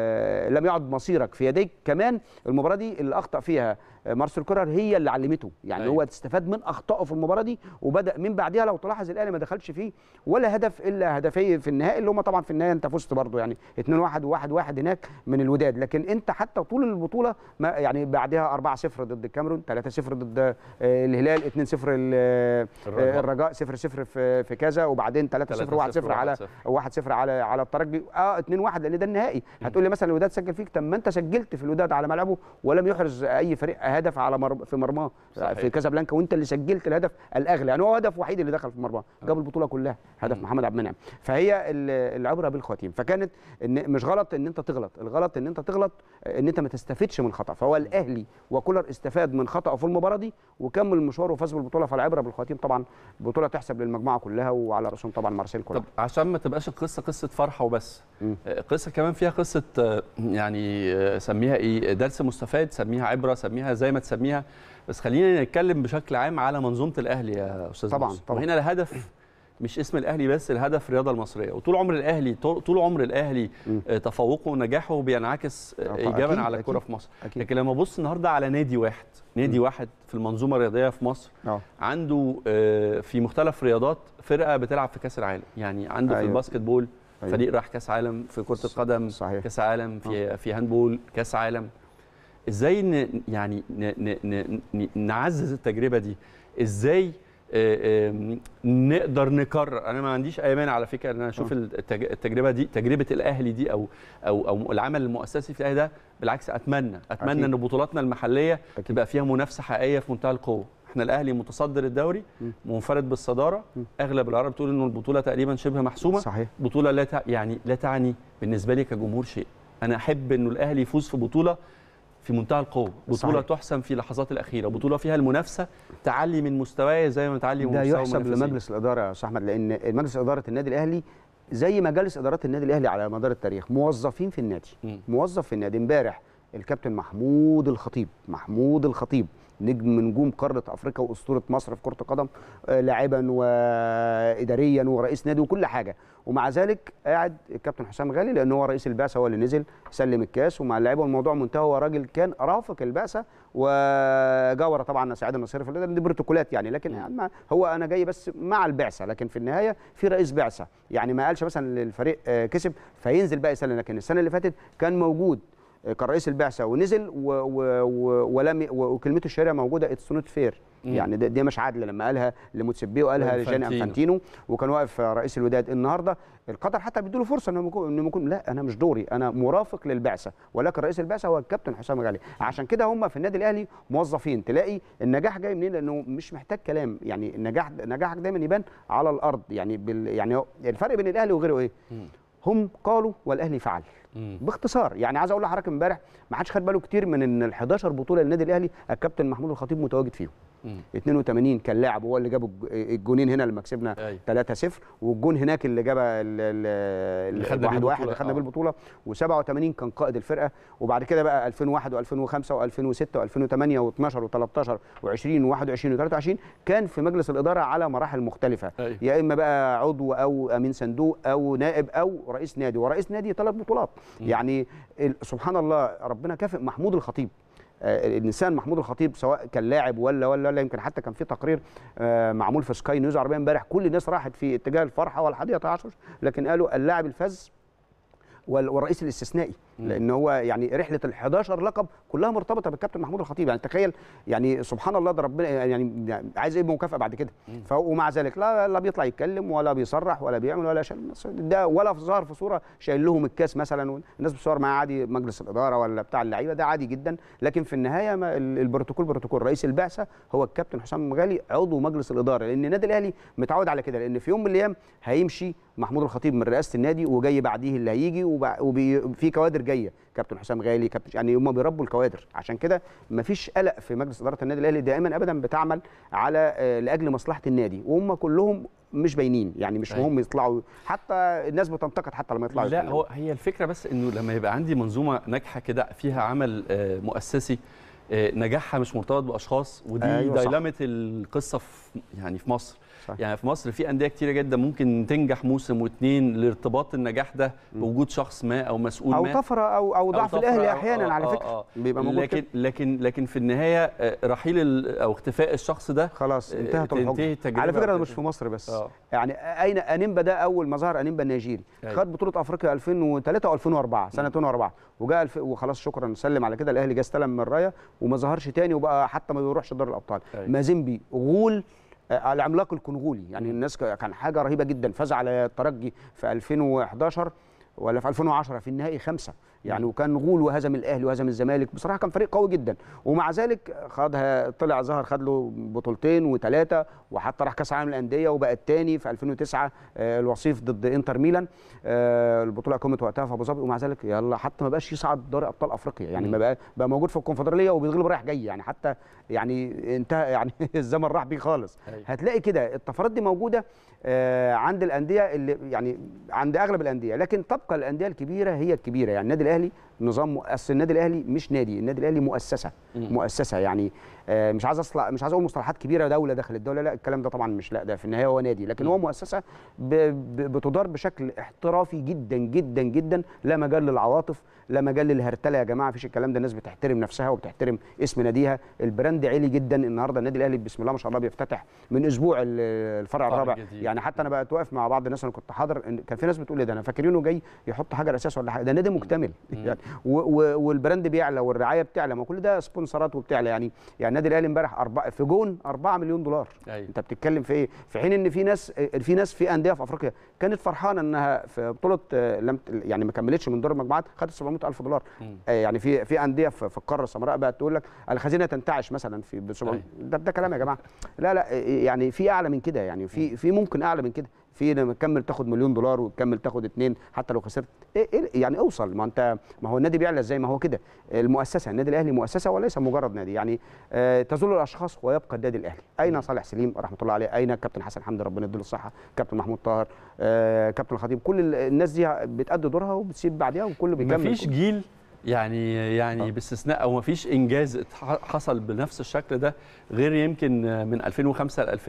آه لم يعد مصيرك في يديك كمان المباراه دي اللي اخطا فيها آه، مارسيل كولر هي اللي علمته يعني أيوة. هو استفاد من اخطائه في المباراه دي وبدا من بعدها لو تلاحظ الاهلي ما دخلش فيه ولا هدف الا هدفين في النهائي اللي هم طبعا في النهايه انت فزت برضه يعني 2 1 و1 1 هناك من الوداد لكن انت حتى طول البطوله ما يعني بعدها 4 0 ضد الكاميرون 3 0 ضد آه، الهلال 2 0 الرجاء. الرجاء 0 0 في في كذا وبعدين 3 0 1 0 على 1 0 على على الترجي اه 2 1 لان ده النهائي هتقول لي مثلا الوداد سجل فيك طب ما انت سجلت في الوداد على ملعبه ولم يحرز اي فريق هدف على مر... في مرماه صحيح. في كازابلانكا وانت اللي سجلت الهدف الاغلى يعني هو هدف وحيد اللي دخل في مرماه جاب البطوله كلها هدف مم. محمد عبد المنعم فهي ال- العبره بالخواتيم فكانت ان مش غلط ان انت تغلط الغلط ان انت تغلط ان انت ما تستفدش من خطا فهو الاهلي وكولر استفاد من خطاه في المباراه دي وكمل مشواره وفاز بالبطوله فالعبره بالخواتيم طبعا البطوله تحسب للمجموعه كلها وعلى راسهم طبعا مارسيل كولر طب عشان ما تبقاش القصه قصه فرحه وبس مم. آه، قصه كمان فيها قصه آه، يعني آه، سميها ايه درس مستفاد سميها عبره سميها زي ما تسميها بس خلينا نتكلم بشكل عام على منظومه الاهلي يا استاذ طبعاً، موسى. طبعاً. وهنا الهدف مش اسم الاهلي بس الهدف الرياضه المصريه وطول عمر الاهلي طول طول عمر الاهلي مم. آه، تفوقه ونجاحه بينعكس آه، آه، ايجابا أكيد، على الكره أكيد. في مصر اكيد لكن لما ابص النهارده على نادي واحد نادي مم. واحد في المنظومه الرياضيه في مصر اه عنده آه، في مختلف رياضات فرقه بتلعب في كاس العالم يعني عنده في أيوة. الباسكت بول أيوة. فريق راح كاس عالم في كره القدم صحيح كاس عالم في في هاندبول كاس عالم ازاي ن يعني ن ن ن ن نعزز التجربه دي ازاي آه، آم، نقدر نكرر انا ما عنديش اي مانع على فكره ان انا اشوف آه. التج- التجربه دي تجربه الاهلي دي او او او العمل المؤسسي في الاهلي ده بالعكس اتمنى اتمنى أكيد. ان بطولاتنا المحليه أكيد. تبقى فيها منافسه حقيقيه في منتهى القوه احنا الاهلي متصدر الدوري م. منفرد بالصداره م. اغلب العرب بتقول انه البطوله تقريبا شبه محسومه صحيح بطوله لا تع... يعني لا تعني بالنسبه لي كجمهور شيء انا احب انه الاهلي يفوز في بطوله في منتهى القوه بطوله صحيح. تحسم في اللحظات الاخيره بطوله فيها المنافسه تعلي من مستواي زي ما تعلي من ده مستوى يحسب المنافسين. لمجلس الاداره يا استاذ احمد لان مجلس اداره النادي الاهلي زي مجالس ادارات النادي الاهلي على مدار التاريخ موظفين في النادي مم. موظف في النادي امبارح الكابتن محمود الخطيب محمود الخطيب نجم من نجوم قاره افريقيا واسطوره مصر في كره القدم آه، لاعبا واداريا ورئيس نادي وكل حاجه ومع ذلك قاعد الكابتن حسام غالي لان هو رئيس البعثه هو اللي نزل سلم الكاس ومع اللعيبه والموضوع منتهى هو راجل كان رافق البعثه وجاور طبعا سعيد النصير في الإدارة، دي بروتوكولات يعني لكن يعني ما هو انا جاي بس مع البعثه لكن في النهايه في رئيس بعثه يعني ما قالش مثلا الفريق آه، كسب فينزل بقى يسلم لكن السنه اللي فاتت كان موجود آه، كان رئيس البعثه ونزل و و و ولم ي- و- وكلمته الشهيره موجوده اتس نوت فير مم. يعني ده- دي مش عادله لما قالها لموتسيبي وقالها لجاني وإنفانتينو. انفانتينو وكان واقف رئيس الوداد النهارده القطر حتى بيدوا له فرصه انه يكون انه يكون لا انا مش دوري انا مرافق للبعثه ولكن رئيس البعثه هو الكابتن حسام غالي عشان كده هم في النادي الاهلي موظفين تلاقي النجاح جاي منين لانه مش محتاج كلام يعني النجاح نجاحك دايما يبان على الارض يعني بال يعني هو- الفرق بين الاهلي وغيره ايه مم. هم قالوا والاهلي فعل مم. باختصار يعني عايز اقول لحضرتك امبارح ما حدش خد باله كتير من ان ال 11 بطوله للنادي الاهلي الكابتن محمود الخطيب متواجد فيهم مم. 82 كان لاعب هو اللي جاب الج- الجونين هنا لما كسبنا أيوة. 3-0 والجون هناك اللي جاب اللي خدنا بيه واحد واحد البطولة. اللي خدنا آه. بيه البطوله و87 كان قائد الفرقه وبعد كده بقى 2001 و2005 و2006 و2008 و12 و13 و20 و21 و23 كان في مجلس الاداره على مراحل مختلفه أيوة. يا اما بقى عضو او امين صندوق او نائب او رئيس نادي ورئيس نادي ثلاث بطولات يعني ال- سبحان الله ربنا كافئ محمود الخطيب آه، الانسان محمود الخطيب سواء كان لاعب ولا ولا ولا يمكن حتى كان في تقرير آه، معمول في سكاي نيوز عربيه امبارح كل الناس راحت في اتجاه الفرحه والحادية عشر لكن قالوا اللاعب الفذ وال- والرئيس الاستثنائي لان هو يعني رحله ال 11 لقب كلها مرتبطه بالكابتن محمود الخطيب يعني تخيل يعني سبحان الله ده ربنا يعني عايز ايه مكافاه بعد كده ف- ومع ذلك لا لا بيطلع يتكلم ولا بيصرح ولا بيعمل ولا شيء ده ولا في ظهر في صوره شايل لهم الكاس مثلا الناس بتصور معاه عادي مجلس الاداره ولا بتاع اللعيبه ده عادي جدا لكن في النهايه ما ال- البروتوكول بروتوكول رئيس البعثه هو الكابتن حسام غالي عضو مجلس الاداره لان النادي الاهلي متعود على كده لان في يوم من الايام هيمشي محمود الخطيب من رئاسه النادي وجاي بعديه اللي هيجي وفي كوادر جايه كابتن حسام غالي كابتن يعني هم بيربوا الكوادر عشان كده مفيش قلق في مجلس اداره النادي الاهلي دائما ابدا بتعمل على آه، لاجل مصلحه النادي وهم كلهم مش باينين يعني مش أيوة. مهم يطلعوا حتى الناس بتنتقد حتى لما يطلعوا لا يتكلموا. هو هي الفكره بس انه لما يبقى عندي منظومه ناجحه كده فيها عمل آه، مؤسسي آه، نجاحها مش مرتبط باشخاص ودي أيوة أيوة صح. دايلامه القصه في يعني في مصر صح. يعني في مصر في انديه كتيره جدا ممكن تنجح موسم واثنين لارتباط النجاح ده بوجود شخص ما او مسؤول او ما طفره او او ضعف طفرة الاهلي أو- احيانا آه، على آه، فكره آه. بيبقى موجود لكن كده. لكن لكن في النهايه آه، رحيل ال- او اختفاء الشخص ده خلاص آه، انتهت تنتهي الحجه التجربة على فكره ده أو مش في مصر بس آه. يعني اين انيمبا ده اول ما ظهر انيمبا النيجيري أيوة. خد بطوله افريقيا 2003 و2004 سنه 2004 وجاء الف... وخلاص شكرا سلم على كده الاهلي جه استلم من الرايه وما ظهرش تاني وبقى حتى ما بيروحش دوري الابطال أيوة. مازيمبي غول آه، العملاق الكونغولي يعني الناس ك- كان حاجه رهيبه جدا فاز على الترجي في 2011 ولا في 2010 في النهائي خمسه يعني وكان غول وهزم الاهلي وهزم الزمالك بصراحه كان فريق قوي جدا ومع ذلك خدها طلع ظهر خد له بطولتين وثلاثه وحتى راح كاس العالم للانديه وبقى الثاني في 2009 آه، الوصيف ضد انتر ميلان آه، البطوله قامت وقتها في ابو ظبي ومع ذلك يلا حتى ما بقاش يصعد دوري ابطال افريقيا يعني ما بقى بقى موجود في الكونفدراليه وبيتغلب رايح جاي يعني حتى يعني انتهى يعني الزمن راح بيه خالص أيوة. هتلاقي كده الطفرات دي موجوده آه، عند الانديه اللي يعني عند اغلب الانديه لكن تبقى الانديه الكبيره هي الكبيره يعني النادي الاهلي نظام مؤسس النادي الاهلي مش نادي النادي الاهلي مؤسسه مم. مؤسسه يعني آه، مش عايز اطلع مش عايز اقول مصطلحات كبيره دوله داخل الدوله لا الكلام ده طبعا مش لا ده في النهايه هو نادي لكن هو مؤسسه ب- ب- بتدار بشكل احترافي جدا جدا جدا لا مجال للعواطف لا مجال للهرتله يا جماعه مفيش الكلام ده الناس بتحترم نفسها وبتحترم اسم ناديها البراند عالي جدا النهارده النادي الاهلي بسم الله ما شاء الله بيفتتح من اسبوع ال- الفرع الفرع الرابع الجديد. يعني حتى انا بقيت واقف مع بعض الناس انا كنت حاضر إن كان في ناس بتقول لي ده انا فاكرينه جاي يحط حجر اساس ولا حاجه ده نادي مكتمل يعني و- و- والبراند بيعلى والرعايه بتعلى ما كل ده سبونسرات وبتعلى يعني يعني النادي الاهلي امبارح أربعة في جون 4 مليون دولار أيوة. انت بتتكلم في ايه في حين ان في ناس في ناس في انديه في افريقيا كانت فرحانه انها في بطوله آه، لم يعني ما كملتش من دور المجموعات خدت 700 الف دولار مم. آه، يعني في في انديه في في القاره السمراء بقت تقول لك الخزينه تنتعش مثلا في ب 700 أيوة. ده ده كلام يا جماعه لا لا آه، يعني في اعلى من كده يعني في في ممكن اعلى من كده في لما تكمل تاخد مليون دولار وتكمل تاخد اتنين حتى لو خسرت إيه إيه يعني اوصل ما انت ما هو النادي بيعلى زي ما هو كده المؤسسه النادي الاهلي مؤسسه وليس مجرد نادي يعني آه تزول الاشخاص ويبقى النادي الاهلي اين صالح سليم رحمه الله عليه اين كابتن حسن حمدي ربنا يديله الصحه كابتن محمود طاهر آه كابتن الخطيب كل ال- الناس دي بتأدي دورها وبتسيب بعدها وكله بيكمل مفيش جيل يعني يعني باستثناء او مفيش انجاز اتح- حصل بنفس الشكل ده غير يمكن من 2005 ل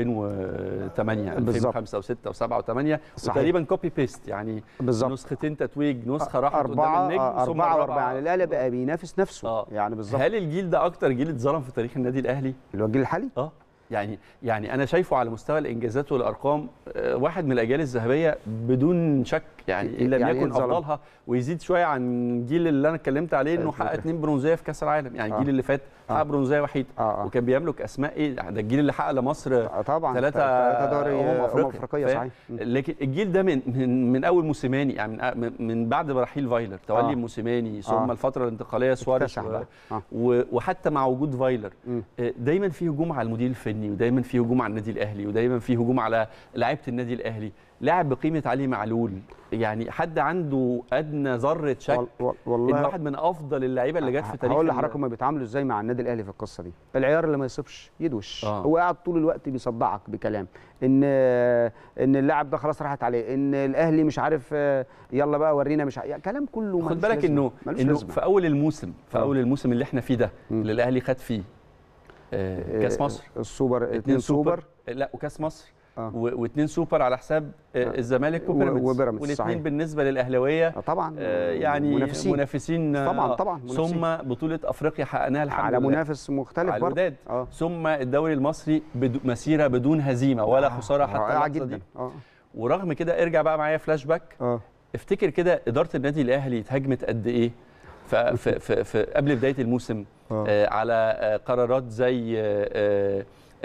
2008 بالظبط. 2005 و6 و7 و8 صحيح. وتقريبا كوبي بيست يعني بالظبط نسختين تتويج نسخه راحت أربعة قدام النجم آه، ثم أربعة الرابعة. وأربعة يعني الأهلي بقى بينافس نفسه آه. يعني بالظبط هل الجيل ده اكتر جيل اتظلم في تاريخ النادي الاهلي؟ اللي هو الجيل الحالي اه يعني يعني انا شايفه على مستوى الانجازات والارقام آه، واحد من الاجيال الذهبيه بدون شك يعني ان لم يعني إيه يكن اتظلم؟ افضلها ويزيد شويه عن الجيل اللي انا اتكلمت عليه انه آه، حقق أوكي. اثنين برونزيه في كاس العالم يعني آه. الجيل اللي فات حقق آه. برونزيه وحيد آه، آه. وكان بيملك اسماء ايه ده الجيل اللي حقق لمصر آه، طبعا ثلاثة ثلاثة دوري أمم أمم أفريقيا. أفريقية فاهم؟ صحيح مم. لكن الجيل ده من من, من اول موسيماني يعني من, من- من بعد رحيل فايلر تولي آه. موسيماني ثم آه. الفتره الانتقاليه سواريز اكتسح و- بقى. آه. و- وحتى مع وجود فايلر مم. آه، دايما في هجوم على المدير الفني ودايما في هجوم على النادي الاهلي ودايما في هجوم على لعيبه النادي الاهلي لاعب بقيمه علي معلول يعني حد عنده ادنى ذره شك وال- وال- ان والله واحد من افضل اللعيبه اللي جت في تاريخ هقول ال- لحضرتك هم بيتعاملوا ازاي مع النادي الاهلي في القصه دي العيار اللي ما يصيبش يدوش آه. هو قاعد طول الوقت بيصدعك بكلام ان ان اللاعب ده خلاص راحت عليه ان الاهلي مش عارف آه، يلا بقى ورينا مش عارف. يعني كلام كله خد ملوش بالك لازمة. انه ملوش انه لازمة. في اول الموسم في آه. اول الموسم اللي احنا فيه ده مم. اللي الاهلي خد فيه آه، كاس آه، مصر السوبر اتنين اتنين سوبر لا وكاس مصر آه. و- واتنين سوبر على حساب آه، آه. الزمالك و- وبيراميدز وبيراميدز، والاثنين صحيح. بالنسبه للاهلاويه آه، طبعا آه، يعني منافسين. منافسين آه، طبعاً، طبعاً، منافسين. ثم بطوله افريقيا حققناها الحمد على لله منافس مختلف على برضه الوداد اه ثم الدوري المصري بدو مسيره بدون هزيمه ولا آه، خساره حتى رائعه اللحظه جدا دي اه ورغم كده ارجع بقى معايا فلاش باك اه افتكر كده اداره النادي الاهلي اتهاجمت قد ايه ف- في في في قبل بدايه الموسم آه. آه على آه قرارات زي آه آه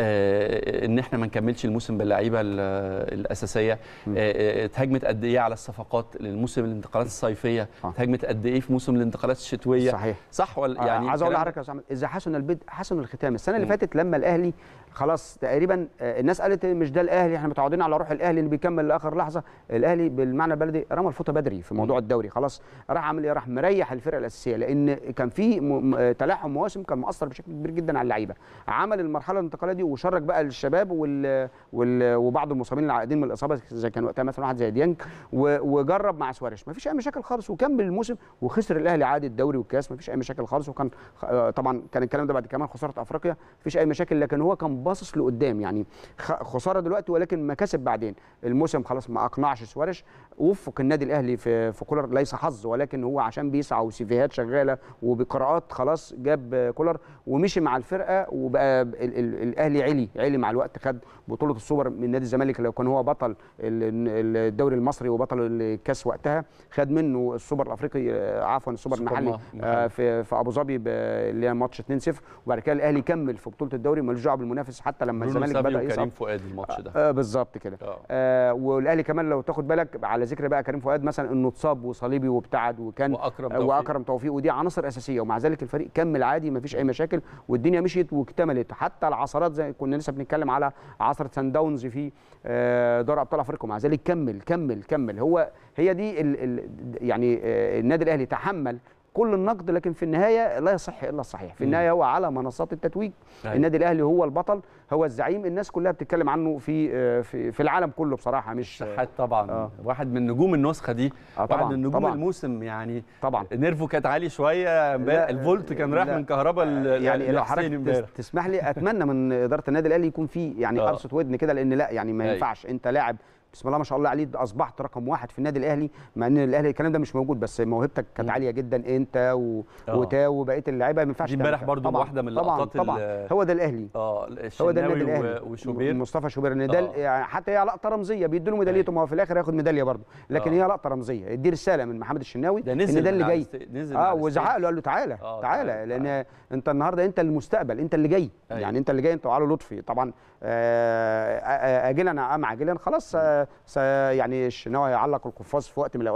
آه ان احنا ما نكملش الموسم باللعيبه ال- الاساسيه آه، آه، اتهاجمت قد ايه على الصفقات للموسم الانتقالات الصيفيه آه. اتهاجمت قد ايه في موسم الانتقالات الشتويه صحيح صح ولا يعني يعني عايز اقول الكلام لحضرتك يا استاذ أحمد، اذا حسن البدء حسن الختام السنه اللي مم. فاتت لما الاهلي خلاص تقريبا آه، الناس قالت مش ده الاهلي احنا متعودين على روح الاهلي اللي بيكمل لاخر لحظه الاهلي بالمعنى البلدي رمى الفوطه بدري في موضوع الدوري خلاص راح عامل ايه راح مريح الفرقه الاساسيه لان كان في م- م- تلاحم مواسم كان مؤثر بشكل كبير جدا على اللعيبه عمل المرحله الانتقاليه دي وشرك بقى للشباب وال... وال... وبعض المصابين العائدين من الاصابه زي كان وقتها مثلا واحد زي ديانج و... وجرب مع سواريش ما فيش اي مشاكل خالص وكمل الموسم وخسر الاهلي عادي الدوري والكاس ما فيش اي مشاكل خالص وكان آه، طبعا كان الكلام ده بعد كمان خساره افريقيا ما فيش اي مشاكل لكن هو كان باصص لقدام يعني خ- خساره دلوقتي ولكن مكاسب بعدين الموسم خلاص ما اقنعش سواريش وفق النادي الاهلي في في كولر ليس حظ ولكن هو عشان بيسعى وسيفيهات شغاله وبقراءات خلاص جاب آه، كولر ومشي مع الفرقه وبقى ال- ال- الاهلي علي علي مع الوقت خد بطوله السوبر من نادي الزمالك لو كان هو بطل ال- الدوري المصري وبطل الكاس وقتها خد منه السوبر الافريقي آه، عفوا السوبر سوبر المحلي محلي. آه، في في ابو ظبي ب- اللي هي ماتش 2-0 وبعد كده الاهلي كمل في بطوله الدوري ملوش دعوه بالمنافس حتى لما برونو الزمالك سافيو بدا وكريم يصعد فؤاد الماتش ده آه بالظبط كده آه. آه والاهلي كمان لو تاخد بالك على ذكر بقى كريم فؤاد مثلا انه اتصاب وصليبي وابتعد وكان واكرم آه، توفيق واكرم توفيق ودي عناصر اساسيه ومع ذلك الفريق كمل عادي ما فيش اي مشاكل والدنيا مشيت واكتملت حتى العثرات زي كنا لسه بنتكلم على عثره سان داونز في آه، دوري ابطال افريقيا ومع ذلك كمل كمل كمل هو هي دي ال ال يعني آه، النادي الاهلي تحمل كل النقد لكن في النهايه لا يصح الا الصحيح في مم. النهايه هو على منصات التتويج أيوة. النادي الاهلي هو البطل هو الزعيم الناس كلها بتتكلم عنه في آه، في في العالم كله بصراحه مش شحات طبعا آه. واحد من نجوم النسخه دي آه واحد طبعا من نجوم طبعا الموسم يعني طبعا نيرفو كانت عالي شويه امبارح لا، الفولت كان رايح لا. من كهرباء ل- يعني لو لحسين حضرتك امبارح تس- تسمح لي اتمنى من اداره النادي الاهلي يكون في يعني آه. قرصه ودن كده لان لا يعني ما أيوة. ينفعش انت لاعب بسم الله ما شاء الله عليك ده اصبحت رقم واحد في النادي الاهلي مع ان الاهلي الكلام ده مش موجود بس موهبتك كانت مم. عاليه جدا انت و... آه. وتاو وبقيه اللعيبه ما ينفعش دي تعمل امبارح كده. برضو طبعاً، واحده من طبعا اللقطات طبعا ال- هو ده الاهلي اه هو ده النادي الشناوي الاهلي و- وشوبير مصطفى شوبير ان ده آه. يعني حتى هي لقطه رمزيه بيدوا له ميداليته ما هو في الاخر هياخد ميداليه برضه لكن آه. هي لقطه رمزيه دي رساله من محمد الشناوي ده نزل ان ده من اللي على جاي الست- نزل من اه على وزعق الستيج. له قال له تعالى آه، تعالى تعالى، لان انت النهارده انت المستقبل انت اللي جاي أيوة. يعني انت اللي جاي انت وعلي لطفي طبعا آه، آه، اجلا ام عاجلا خلاص آه، س- يعني الشناوي هيعلق القفاز في وقت من الاوقات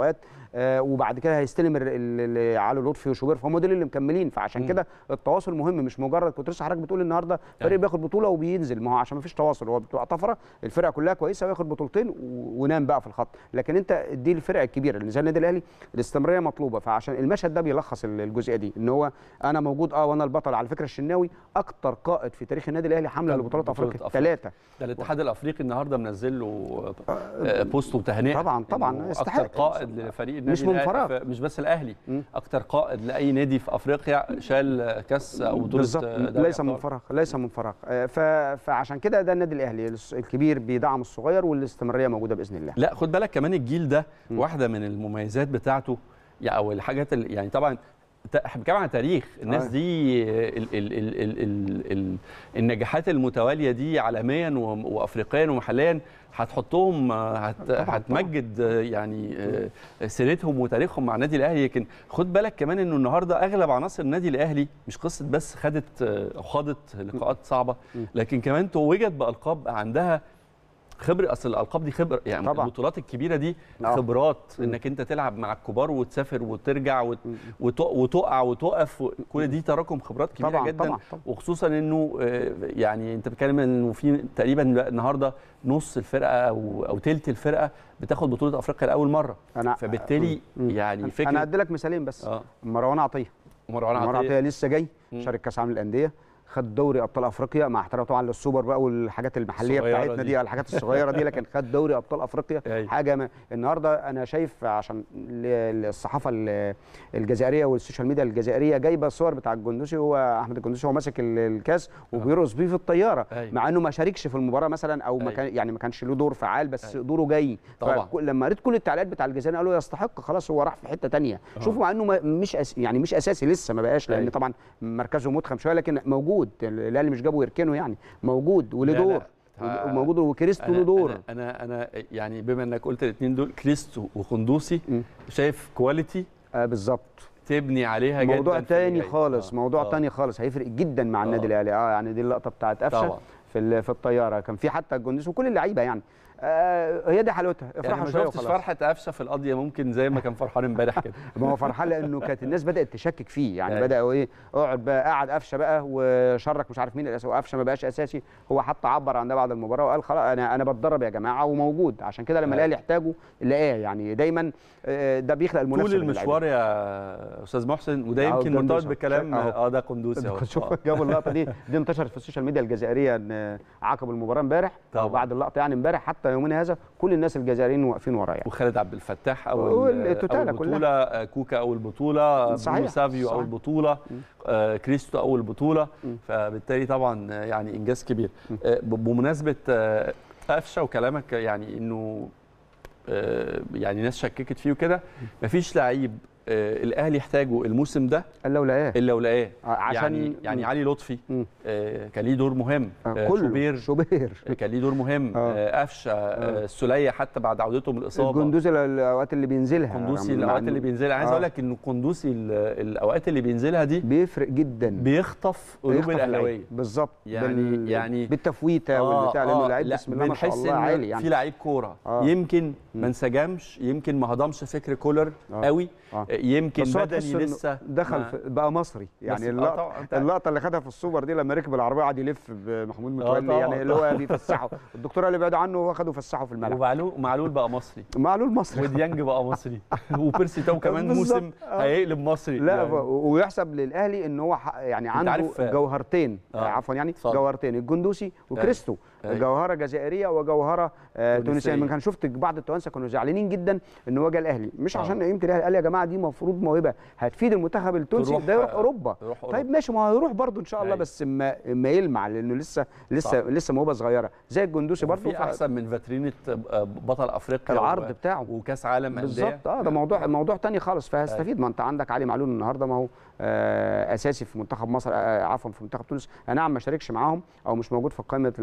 آه وبعد كده هيستلم ال- ال- ال- علي لطفي وشوبير فهم دول اللي مكملين فعشان مم. كده التواصل مهم مش مجرد كنت لسه حضرتك بتقول النهارده فريق أيوة. بياخد بطوله وبينزل ما هو عشان ما فيش تواصل هو بتبقى طفره الفرقه كلها كويسه وياخد بطولتين و- ونام بقى في الخط لكن انت دي الفرق الكبيره اللي زي النادي الاهلي الاستمراريه مطلوبه فعشان المشهد ده بيلخص ال- الجزئيه دي ان هو انا موجود اه وانا البطل على فكره الشناوي اكتر قائد في تاريخ النادي الاهلي حمله طب لبطولات بطولة افريقيا أفريقيا. ثلاثه ده الاتحاد الافريقي النهارده منزل له آه، بوست وتهنئه طبعاً، طبعاً، إنه يستحق. اكتر قائد لفريق النادي مش من الأهلي- فراغ. ف- مش بس الاهلي مم. اكتر قائد لاي نادي في افريقيا شال كاس او بطوله بالظبط آه، دوري ليس من أبطال. فراغ ليس من فراغ آه، ف- فعشان كده ده النادي الاهلي الس- الكبير بيدعم الصغير والاستمراريه موجوده باذن الله لا خد بالك كمان الجيل ده مم. واحده من المميزات بتاعته يا- او الحاجات اللي يعني طبعا ت- احنا بنتكلم عن تاريخ الناس آه. دي ال ال ال ال ال ال النجاحات المتواليه دي عالميا و- وافريقيا ومحليا هتحطهم آه، هت طبعاً، هتمجد آه، يعني آه، سيرتهم وتاريخهم مع النادي الاهلي لكن خد بالك كمان انه النهارده اغلب عناصر النادي الاهلي مش قصه بس خدت آه، او خاضت لقاءات صعبه مم. لكن كمان توجت بالقاب عندها خبره اصل الالقاب دي خبره يعني طبعاً. البطولات الكبيره دي آه. خبرات مم. انك انت تلعب مع الكبار وتسافر وترجع وت... مم. وت... وتقع وتقف و... كل دي تراكم خبرات كبيره طبعاً، جدا طبعاً، طبعاً. وخصوصا انه آه، يعني انت بتتكلم انه في تقريبا النهارده نص الفرقه او او ثلث الفرقه بتاخد بطوله افريقيا لاول مره انا فبالتالي مم. يعني انا فكره ادي لك مثالين بس اه مروان عطيه مروان مروان عطيه عطيه لسه جاي مم. شارك كاس عالم الانديه خد دوري ابطال افريقيا مع احترام طبعا للسوبر بقى والحاجات المحليه الصغيرة بتاعتنا دي. دي الحاجات الصغيره دي لكن خد دوري ابطال افريقيا أيوة. حاجه ما النهارده انا شايف عشان ل- الصحافه ال- الجزائريه والسوشيال ميديا الجزائريه جايبه الصور بتاع الجندوسي هو احمد الجندوسي هو ماسك ال- الكاس وبيرقص بيه في الطياره أيوة. مع انه ما شاركش في المباراه مثلا او ما أيوة. كان يعني ما كانش له دور فعال بس أيوة. دوره جاي طبعاً. فك- لما قريت كل التعليقات بتاع الجزائر قالوا يستحق خلاص هو راح في حته تانية آه. شوفوا مع انه ما- مش أس يعني مش اساسي لسه ما بقاش لان أيوة. طبعا مركزه متخم شويه لكن موجود الاهلي مش جابه يركنه يعني موجود وله لا، لا. دور ها- وموجود وكريستو انا له دور انا انا, أنا يعني بما انك قلت الاثنين دول كريستو وخندوسي مم. شايف كواليتي آه بالظبط تبني عليها جدا موضوع في تاني اللي جاي. خالص آه. موضوع آه. تاني خالص هيفرق جدا مع النادي آه. الاهلي اه يعني دي اللقطه بتاعت قفشه طبعا في ال- في الطياره كان في حتى الجندوس وكل اللعيبه يعني آه هي دي حلاوتها يعني افرحوا ما شويه شفتش وخلاص فرحه قفشه في القضيه ممكن زي ما كان فرحان امبارح كده ما هو فرحان لانه كانت الناس بدات تشكك فيه يعني أيوة. بداوا ايه اقعد بقى قعد قفشه بقى وشرك مش عارف مين الاساسي وقفشه ما بقاش اساسي هو حتى عبر عن ده بعد المباراه وقال خلاص انا انا بتدرب يا جماعه وموجود عشان كده لما أيوة. الاهلي يحتاجه لقاه يعني دايما آه، ده بيخلق المنافسه طول بين المشوار يا استاذ محسن وده أهو يمكن الجندوسي مرتبط أهو. بكلام أهو. اه ده قندوسي اهو شوف آه. جابوا اللقطه دي دي انتشرت في السوشيال ميديا الجزائريه ان عقب المباراه امبارح طبعاً. او بعد اللقطه يعني امبارح حتى يومنا هذا كل الناس الجزائريين واقفين وراه يعني وخالد عبد الفتاح اول والتوتالة اول بطوله آه، كوكا اول بطوله صحيح، برونو سافيو صحيح. اول بطوله آه، كريستو اول بطوله مم. فبالتالي طبعا آه، يعني انجاز كبير مم. آه، ب- بمناسبه آه، قفشه وكلامك يعني انه آه، يعني ناس شككت فيه وكده مفيش لعيب آه، الاهلي يحتاجه الموسم ده قال لو لقاه الا ولقاه آه، عشان يعني يعني علي لطفي مم. آه، كان ليه دور مهم آه، آه، كله شوبير شوبير كان ليه دور مهم آه. آه، قفشه آه، السوليه حتى بعد عودته من الاصابه الجندوزي الاوقات اللي بينزلها قندوسي مع الاوقات إنه اللي بينزلها عايز آه. اقول لك ان قندوسي ال- الاوقات اللي بينزلها دي بيفرق جدا بيخطف قلوب بيخطف الاهلاويه اللعيب. بالظبط يعني- يعني- بالتفويته والبتاع لانه لعيب لا، بسم الله ما شاء بنحس الله إن عالي يعني في لعيب كوره آه. يمكن مم. ما انسجمش يمكن ما هضمش فكر كولر آه. قوي آه. يمكن بس هو بدني تحس إنه لسه دخل ما- في بقى مصري يعني بس- آه اللقطه طبعاً، أنت- اللقطه اللي خدها في السوبر دي لما ركب العربيه قعد يلف بمحمود متولي طبعاً، يعني اللي هو طبعاً. بيفسحه الدكتور اللي بعد عنه هو خده فسحه في الملعب ومعلول معلول بقى مصري معلول مصري وديانج بقى مصري وبيرسي تاو كمان بالظبط. موسم آه. هيقلب مصري لا يعني. و- ويحسب للاهلي ان هو ح- يعني عنده عارف- جوهرتين آه. عفوا يعني اتفضل. جوهرتين الجندوسي وكريستو أيوة. جوهره جزائريه وجوهره آه تونسية. تونسيه من كان شفت بعض التوانسه كانوا زعلانين جدا ان هو جه الاهلي مش آه. عشان يمكن الاهلي قال يا جماعه دي المفروض موهبه هتفيد المنتخب التونسي تروح- ده يروح اوروبا تروح طيب أوروبا. ماشي ما هو هيروح برضه ان شاء الله أيوة. بس ما ما يلمع لانه لسه لسه صح. لسه موهبه صغيره زي الجندوسي برضه في احسن من فاترينه بطل افريقيا العرض و- بتاعه. وكاس عالم انديه بالظبط اه ده موضوع موضوع تاني خالص فهستفيد ما انت عندك علي معلول النهارده ما هو آه اساسي في منتخب مصر آه عفوا في منتخب تونس آه نعم ما شاركش معاهم او مش موجود في قائمه الماتش اللي جاي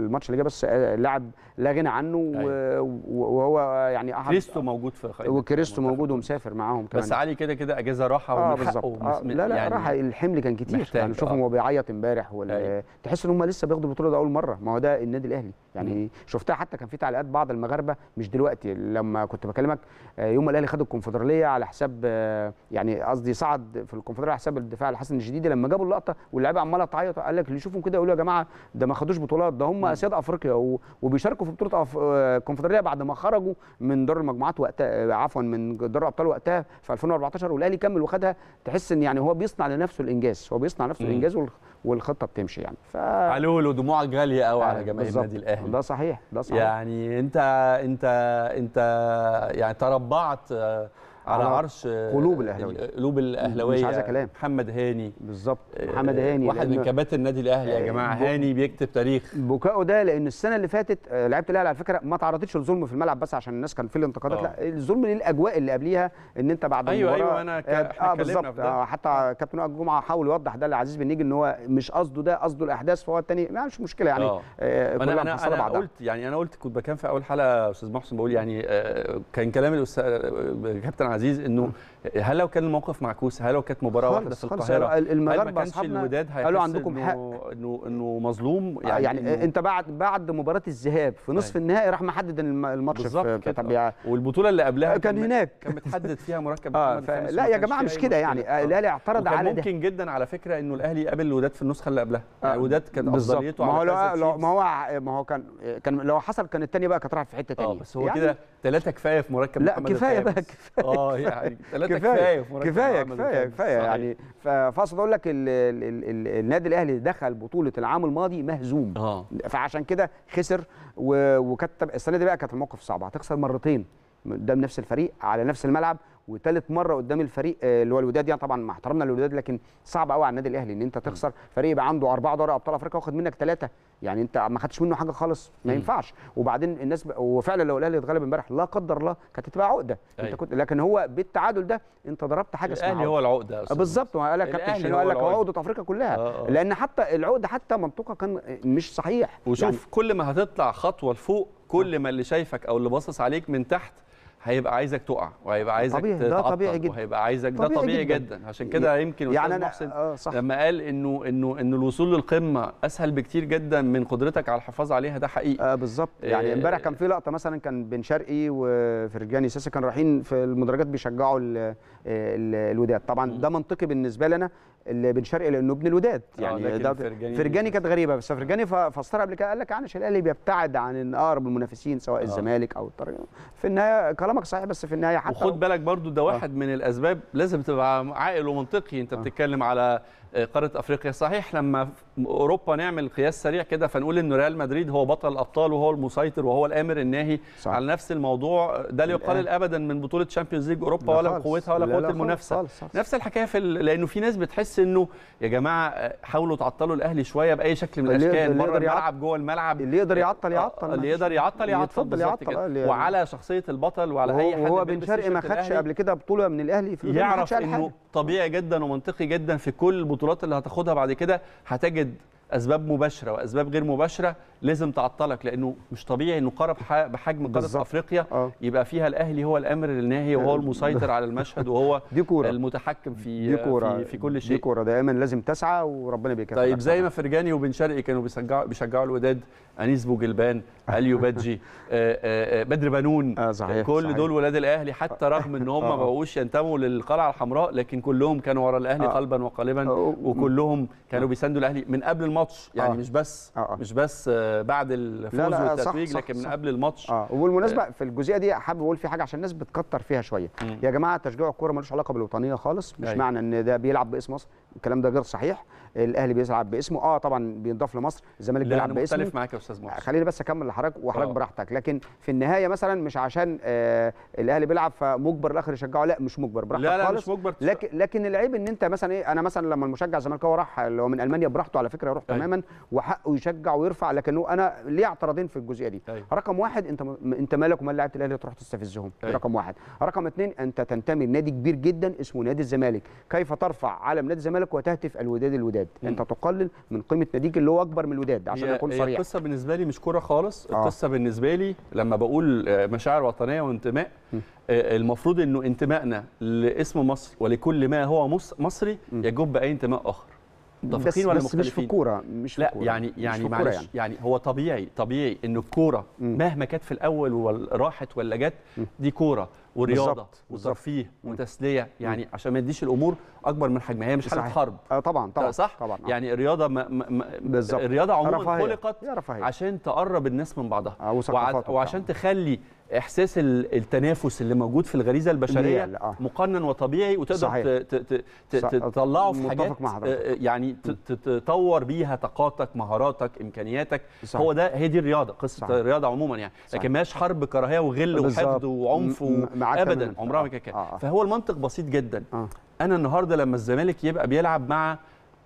بس آه، لاعب لا غنى عنه و- و- وهو يعني احد كريستو موجود في قائمة وكريستو المنتخب. موجود ومسافر معاهم كمان بس علي كده كده اجازه راحه اه ومن بالظبط حقه آه ومس- لا لا يعني راح الحمل كان كتير محتاج، يعني شوفهم آه. هو بيعيط امبارح ولا أيوة. تحس ان هم لسه بياخدوا البطوله ده اول مره ما هو ده النادي الاهلي يعني شفتها حتى كان في تعليقات بعض المغاربه مش دلوقتي لما كنت بكلمك آه، يوم ما الاهلي خد الكونفدراليه على حساب آه، يعني قصدي صعد في الكونفدراليه على حساب الدفاع الحسن الشديدي لما جابوا اللقطه واللعيبه عماله تعيط قال لك اللي يشوفهم كده يقولوا يا جماعه ده ما خدوش بطولات ده هم اسياد افريقيا و- وبيشاركوا في بطوله أف- آه، الكونفدراليه بعد ما خرجوا من دور المجموعات وقتها آه، عفوا من دور الابطال وقتها في 2014 والاهلي كمل وخدها تحس ان يعني هو بيصنع لنفسه الانجاز هو بيصنع نفسه مم. الانجاز والخ- والخطه بتمشي يعني ف علول ودموعك غاليه قوي على جماهير بالظبط. النادي الاهلي ده صحيح ده صحيح يعني انت انت انت يعني تربعت آه، على على عرش آه، قلوب الأهلاوية. قلوب الاهلاويه مش عايزة كلام. محمد هاني بالظبط آه، محمد هاني واحد من لأن- كباتن النادي الاهلي يا آه، جماعه ب- هاني بيكتب تاريخ بكائه ده لان السنه اللي فاتت آه، لعيبه الاهلي على فكره ما تعرضتش للظلم في الملعب بس عشان الناس كان في الانتقادات آه. لا الظلم للاجواء اللي قبليها ان انت بعد أيوة، المباراه أيوة، أنا ك- آه، إحنا اه اتكلمنا بالظبط في ده. آه حتى كابتن وائل جمعه حاول يوضح ده لعزيز بن نيجي ان هو مش قصده ده قصده الاحداث فهو الثاني ما مش مشكله يعني آه. آه كلها انا انا محصله انا بعضها قلت يعني انا قلت كنت بكان في اول حلقه يا استاذ محسن بقول يعني آه، كان كلام الاستاذ آه، كابتن عزيز انه هل لو كان الموقف معكوس هل لو كانت مباراه واحده في خالص خالص القاهره هل ما المغاربه كانش اصحابنا الوداد هيحس قالوا عندكم إنه- حق انه انه مظلوم يعني, يعني, يعني إنه انت بعد بعد مباراه الذهاب في نصف النهائي راح محدد الم- الماتش بالظبط في كده. طب يا- والبطوله اللي قبلها كان هناك كان متحدد فيها مركب اه محمد ف... الخامس لا وما يا كانش جماعه فيه مش أي كده مشكلة. يعني آه. الاهلي اعترض وكان على ده ممكن جدا على فكره انه الاهلي يقابل الوداد في النسخه اللي قبلها آه، يعني الوداد كان بالظبط. افضليته ما هو على لو كذا لو- تشيفز. ما هو ما هو كان كان لو حصل كان الثانيه بقى كانت راحت في حته اه ثانيه بس هو كده ثلاثه كفايه في مركب لا محمد كفايه بقى الخامس. كفايه اه يعني ثلاثه كفايه كفايه في مركب كفايه محمد كفايه الخامس. كفايه صحيح. يعني ف- فاقصد اقول لك ال- ال- ال- ال- النادي الاهلي دخل بطوله العام الماضي مهزوم اه فعشان كده خسر و- وكانت السنه دي بقى كانت الموقف صعب هتخسر مرتين قدام نفس الفريق على نفس الملعب وثالث مره قدام الفريق آه، اللي هو الوداد يعني طبعا مع احترامنا للوداد لكن صعب قوي على النادي الاهلي ان انت تخسر فريق يبقى عنده اربعه دوري ابطال افريقيا واخد منك ثلاثه يعني انت ما خدتش منه حاجه خالص ما مم. ينفعش وبعدين الناس ب... وفعلا لو الاهلي اتغلب امبارح لا قدر الله كانت هتبقى عقده انت أيوة. كنت لكن هو بالتعادل ده انت ضربت حاجه اسمها الاهلي عقدة. هو العقده يا آه، أستاذ بالظبط ما قال لك كابتن الأهلي شنو هو قال لك هو العقدة. عقده افريقيا كلها آه، آه. لان حتى العقده حتى منطقه كان مش صحيح وشوف يعني كل ما هتطلع خطوه لفوق كل ما اللي شايفك او اللي باصص عليك من تحت هيبقى عايزك تقع وهيبقى عايزك طبيعي، ده تتعطل طبيعي جدا. وهيبقى عايزك ده طبيعي طبيعي جدا. جدا, عشان كده يمكن يعني استاذ انا محسن اه صح لما قال انه انه انه الوصول للقمه اسهل بكتير جدا من قدرتك على الحفاظ عليها ده حقيقي آه بالظبط يعني آه، امبارح كان في لقطه مثلا كان بن شرقي وفرجاني ساسي كانوا رايحين في المدرجات بيشجعوا ال- ال- الوداد طبعا مم. ده منطقي بالنسبه لنا اللي بن شرقي لانه ابن الوداد آه، يعني لكن ده فرجاني- فرجاني كانت غريبه بس فرجاني ف- فسرها قبل كده قال لك يعني عشان الاهلي بيبتعد عن اقرب المنافسين سواء آه. الزمالك او الطريق في النهايه كلامك صحيح بس في النهايه حتى وخد بالك برضو ده واحد من الاسباب لازم تبقى عاقل ومنطقي انت بتتكلم على قاره افريقيا صحيح لما في اوروبا نعمل قياس سريع كده فنقول ان ريال مدريد هو بطل الابطال وهو المسيطر وهو الامر الناهي صح. على نفس الموضوع ده لا يقلل الآن. ابدا من بطوله تشامبيونز ليج اوروبا لا ولا خالص. قوتها ولا لا قوه لا المنافسه خالص خالص. نفس الحكايه في ال... لانه في ناس بتحس انه يا جماعه حاولوا تعطلوا الاهلي شويه باي شكل من اللي يقدر- الاشكال اللي بره يقدر يعط- الملعب جوه الملعب اللي يقدر يعطل آه، يعطل اللي معلش. يقدر يعطل يعطل يتفضل بالظبط يعطل، كده. آه، اللي- وعلى شخصيه البطل وعلى اي حد وهو بيلبس بن شرقي ما تيشيرت خدش الأهلي. قبل كده بطوله من الاهلي في الوداد، ما يعرف خدش أقل انه حاجة. طبيعي جدا ومنطقي جدا في كل البطولات اللي هتاخدها بعد كده هتجد اسباب مباشره واسباب غير مباشره لازم تعطلك لانه مش طبيعي انه قاره بح- بحجم قاره بالظبط. افريقيا اه يبقى فيها الاهلي هو الامر الناهي وهو المسيطر على المشهد وهو دي كوره المتحكم في دي كوره في, في كل دي شيء كوره دايما لازم تسعى وربنا بيكافئك طيب زي ما فرجاني وبن شرقي كانوا بيشجعوا بيشجعوا الوداد انيس بوجلبان اليو بادجي آه، آه، آه، بدر بنون اه صحيح كل صحيح. دول ولاد الاهلي حتى رغم ان هم آه. ما بقوش ينتموا للقلعه الحمراء لكن كلهم كانوا ورا الاهلي آه. قلبا وقالبا آه. وكلهم كانوا آه. بيساندوا الاهلي من قبل الماتش يعني آه. مش بس آه، آه. مش بس آه، بعد الفوز لا، لا، صح، والتتويج صح، لكن من صح. قبل الماتش اه وبالمناسبه في الجزئيه دي حابب اقول في حاجه عشان الناس بتكتر فيها شويه مم. يا جماعه تشجيع الكوره ملوش علاقه بالوطنيه خالص مش أيوة. معنى ان ده بيلعب باسم مصر الكلام ده غير صحيح الاهلي بيلعب باسمه اه طبعا بينضاف لمصر الزمالك لا بيلعب انا باسمه مختلف معاك يا استاذ محسن خليني بس اكمل لحضرتك وحضرتك آه. براحتك لكن في النهايه مثلا مش عشان آه الاهلي بيلعب فمجبر الاخر يشجعه لا مش مجبر براحتك لا لا خالص مش مجبر لكن لكن العيب ان انت مثلا ايه انا مثلا لما المشجع الزملكاوي راح اللي هو من المانيا براحته على فكره يروح أيوة. تماما وحقه يشجع ويرفع لكنه انا ليه اعتراضين في الجزئيه دي أيوة. رقم واحد انت م- انت مالك ومال لعيبه الاهلي تروح تستفزهم أيوة. رقم واحد رقم اثنين انت تنتمي لنادي كبير جدا اسمه نادي الزمالك كيف ترفع علم نادي الزمالك وتهتف الوداد الوداد مم. انت تقلل من قيمه ناديك اللي هو اكبر من الوداد عشان هي- اكون هي صريح القصه بالنسبه لي مش كوره خالص آه. القصه بالنسبه لي لما بقول آه، مشاعر وطنيه وانتماء م. آه، المفروض انه انتمائنا لاسم مصر ولكل ما هو مص- مصري م. يجب اي انتماء اخر بس, متفقين ولا بس مش في مختلفين الكوره مش في لا الكورة. يعني مش في يعني الكورة معلش يعني. يعني. يعني هو طبيعي طبيعي ان الكوره مم. مهما كانت في الاول وراحت ولا جت مم. دي كوره ورياضه بالظبط، بالظبط. وترفيه مم. وتسليه يعني عشان ما نديش الامور اكبر من حجمها هي مش حاله صحيح. حرب اه طبعا طبعا صح طبعا آه. يعني الرياضه ما ما ما بالظبط. الرياضه عموما رفاهية. خلقت هي رفاهية. عشان تقرب الناس من بعضها آه، وثقافات وع- وبتاع. وعشان تخلي احساس ال- التنافس اللي موجود في الغريزه البشريه اللي هي- آه. مقنن وطبيعي وتقدر صحيح. ت- ت- ت- صح. تطلعه في متفق حاجات مع حضرتك. آه، يعني ت- ت- تطور بيها طاقاتك مهاراتك امكانياتك صحيح. هو ده هي دي الرياضه قصه صحيح. الرياضه عموما يعني صحيح. لكن ماش حرب كراهيه وغل بالظبط. وحقد وعنف م- م- معاك ابدا تماماً. عمرها ما آه. كان آه، آه. فهو المنطق بسيط جدا آه. انا النهارده لما الزمالك يبقى بيلعب مع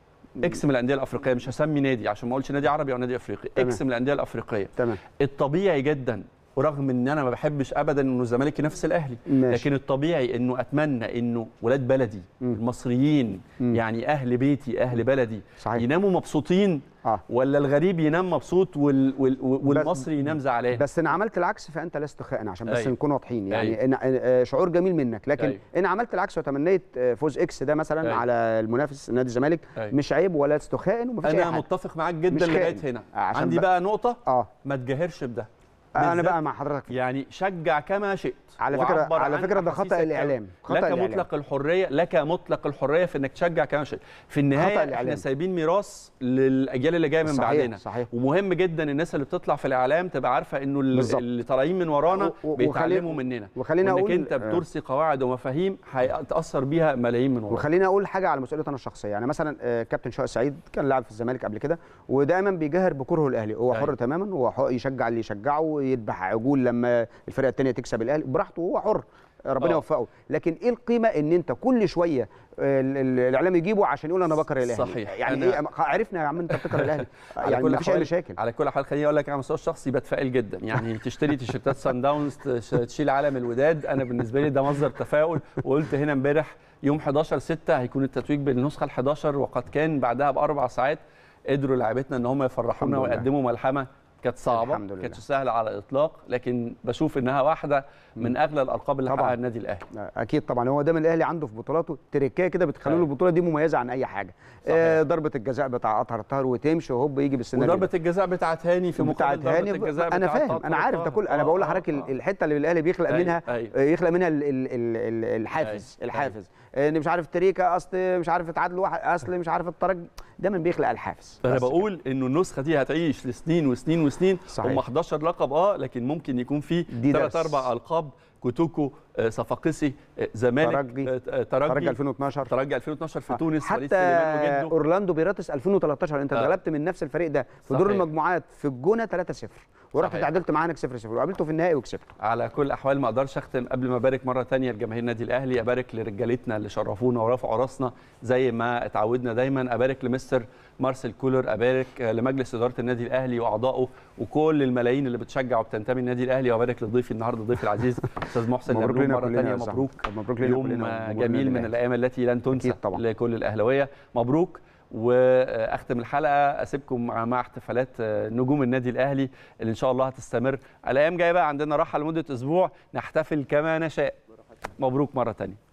اكس من الانديه الافريقيه مش هسمي نادي عشان ما اقولش نادي عربي او نادي افريقي تمام. اكس من الانديه الافريقيه تمام الطبيعي جدا ورغم ان انا ما بحبش ابدا انه الزمالك ينافس الاهلي ماشي. لكن الطبيعي انه اتمنى انه ولاد بلدي مم. المصريين مم. يعني اهل بيتي اهل بلدي صحيح. يناموا مبسوطين اه ولا الغريب ينام مبسوط وال وال والمصري ينام زعلان بس ان عملت العكس فانت لست خائن عشان بس أيوة. نكون واضحين يعني أيوة. إن آه، شعور جميل منك لكن أيوة. ان عملت العكس وتمنيت آه، فوز اكس ده مثلا أيوة. على المنافس نادي الزمالك أيوة. مش عيب ولا لست خائن ومفيش اي انا حاجه متفق معاك مش جدا لغايه خائن. هنا عشان عندي بقى- بقى نقطه اه ما تجاهرش بده انا بالذات بقى مع حضرتك في- يعني شجع كما شئت على فكره وعبر على عن فكره ده خطا أحاسيسك الاعلام خطا لك الإعلام. مطلق الحريه لك مطلق الحريه في انك تشجع كما شئت في النهايه احنا الإعلام. سايبين ميراث للاجيال اللي جايه من صحيح، بعدنا صحيح. ومهم جدا الناس اللي بتطلع في الاعلام تبقى عارفه انه ال- بالظبط. اللي طالعين من ورانا و- و- بيتعلموا وخلي- مننا وخلينا وانك أقول- انت آه. بترسي قواعد ومفاهيم هيتاثر بيها ملايين من ورانا وخليني اقول حاجه على مسؤوليتي انا الشخصيه يعني مثلا آه، كابتن شوقي سعيد كان لاعب في الزمالك قبل كده ودايما بيجاهر بكرهه الاهلي هو حر أيوة. تماما هو حق يشجع اللي يشجعه ويذبح عجول لما الفرقه الثانيه تكسب الاهلي براحته هو حر ربنا آه. يوفقه لكن ايه القيمه ان انت كل شويه آه، ال- ال- الاعلام يجيبه عشان يقول انا بكره الاهلي صحيح. يعني أنا- ايه عرفنا يا عم انت بتكره الاهلي على يعني كل مفيش اي حال- مشاكل على كل حال خليني اقول لك على المستوى الشخصي بتفائل جدا يعني تشتري تيشيرتات سان داونز تش- تشيل علم الوداد انا بالنسبه لي ده مصدر تفاؤل وقلت هنا امبارح يوم 11 6 هيكون التتويج بالنسخه ال 11 وقد كان بعدها باربع ساعات قدروا لاعبتنا ان هم يفرحونا الحمد لله. ويقدموا ملحمه كانت صعبه الحمد لله. كانتش سهله على الاطلاق لكن بشوف انها واحده من اغلى الالقاب اللي طبعاً. حققها النادي الاهلي اكيد طبعا هو دايما الاهلي عنده في بطولاته تريكايه كده بتخلي له أيوة. البطوله دي مميزه عن اي حاجه صحيح. آه ضربه الجزاء بتاع اطهر طاهر وتمشي وهوب يجي بالسيناريو وضربه ده. الجزاء بتاعت هاني في بتاعت مقابل ضربه هاني الجزاء انا بتاعت فاهم طاهر انا عارف ده طاهر. كله انا آه، بقول آه، لحضرتك آه. الحته اللي الاهلي بيخلق أيوة، منها أيوة. آه، يخلق منها ال- ال- ال- ال- الحافز أيوة، الحافز ان مش عارف تريكا اصل مش عارف اتعادلوا واحد اصل مش عارف الترجي دايما بيخلق الحافز انا بس بقول انه النسخه دي هتعيش لسنين وسنين وسنين صحيح. هم 11 لقب اه لكن ممكن يكون في دي ثلاث درس. اربع القاب كوتوكو آه، صفاقسي آه، زمالك ترجي. آه، آه، ترجي ترجي 2012 ترجي 2012 في تونس وليد حتى سليمان وجده اورلاندو بيراتس 2013 انت آه. اتغلبت من نفس الفريق ده في دور صحيح. المجموعات في الجونه 3-0 ورحت صحيح. تعادلت معاه هناك 0-0 وقابلته في النهائي وكسبته على كل الاحوال ما اقدرش اختم قبل ما ابارك مره تانية لجماهير النادي الاهلي ابارك لرجالتنا اللي شرفونا ورفعوا راسنا زي ما اتعودنا دايما ابارك لمستر مارسيل كولر ابارك آه، لمجلس اداره النادي الاهلي واعضائه وكل الملايين اللي بتشجع وبتنتمي للنادي الاهلي وابارك لضيفي النهارده ضيفي العزيز استاذ محسن مبروك نبلون لنا مره كلنا ثانيه يا صاحبي. مبروك مبروك لنا يوم كلنا آه، جمهور جميل النادي من الأهلي. الايام التي لن تنسى أكيد طبعا. لكل الاهلاويه مبروك واختم الحلقه اسيبكم مع مع احتفالات آه، نجوم النادي الاهلي اللي ان شاء الله هتستمر الايام جايه بقى عندنا راحه لمده اسبوع نحتفل كما نشاء مبروك مره ثانيه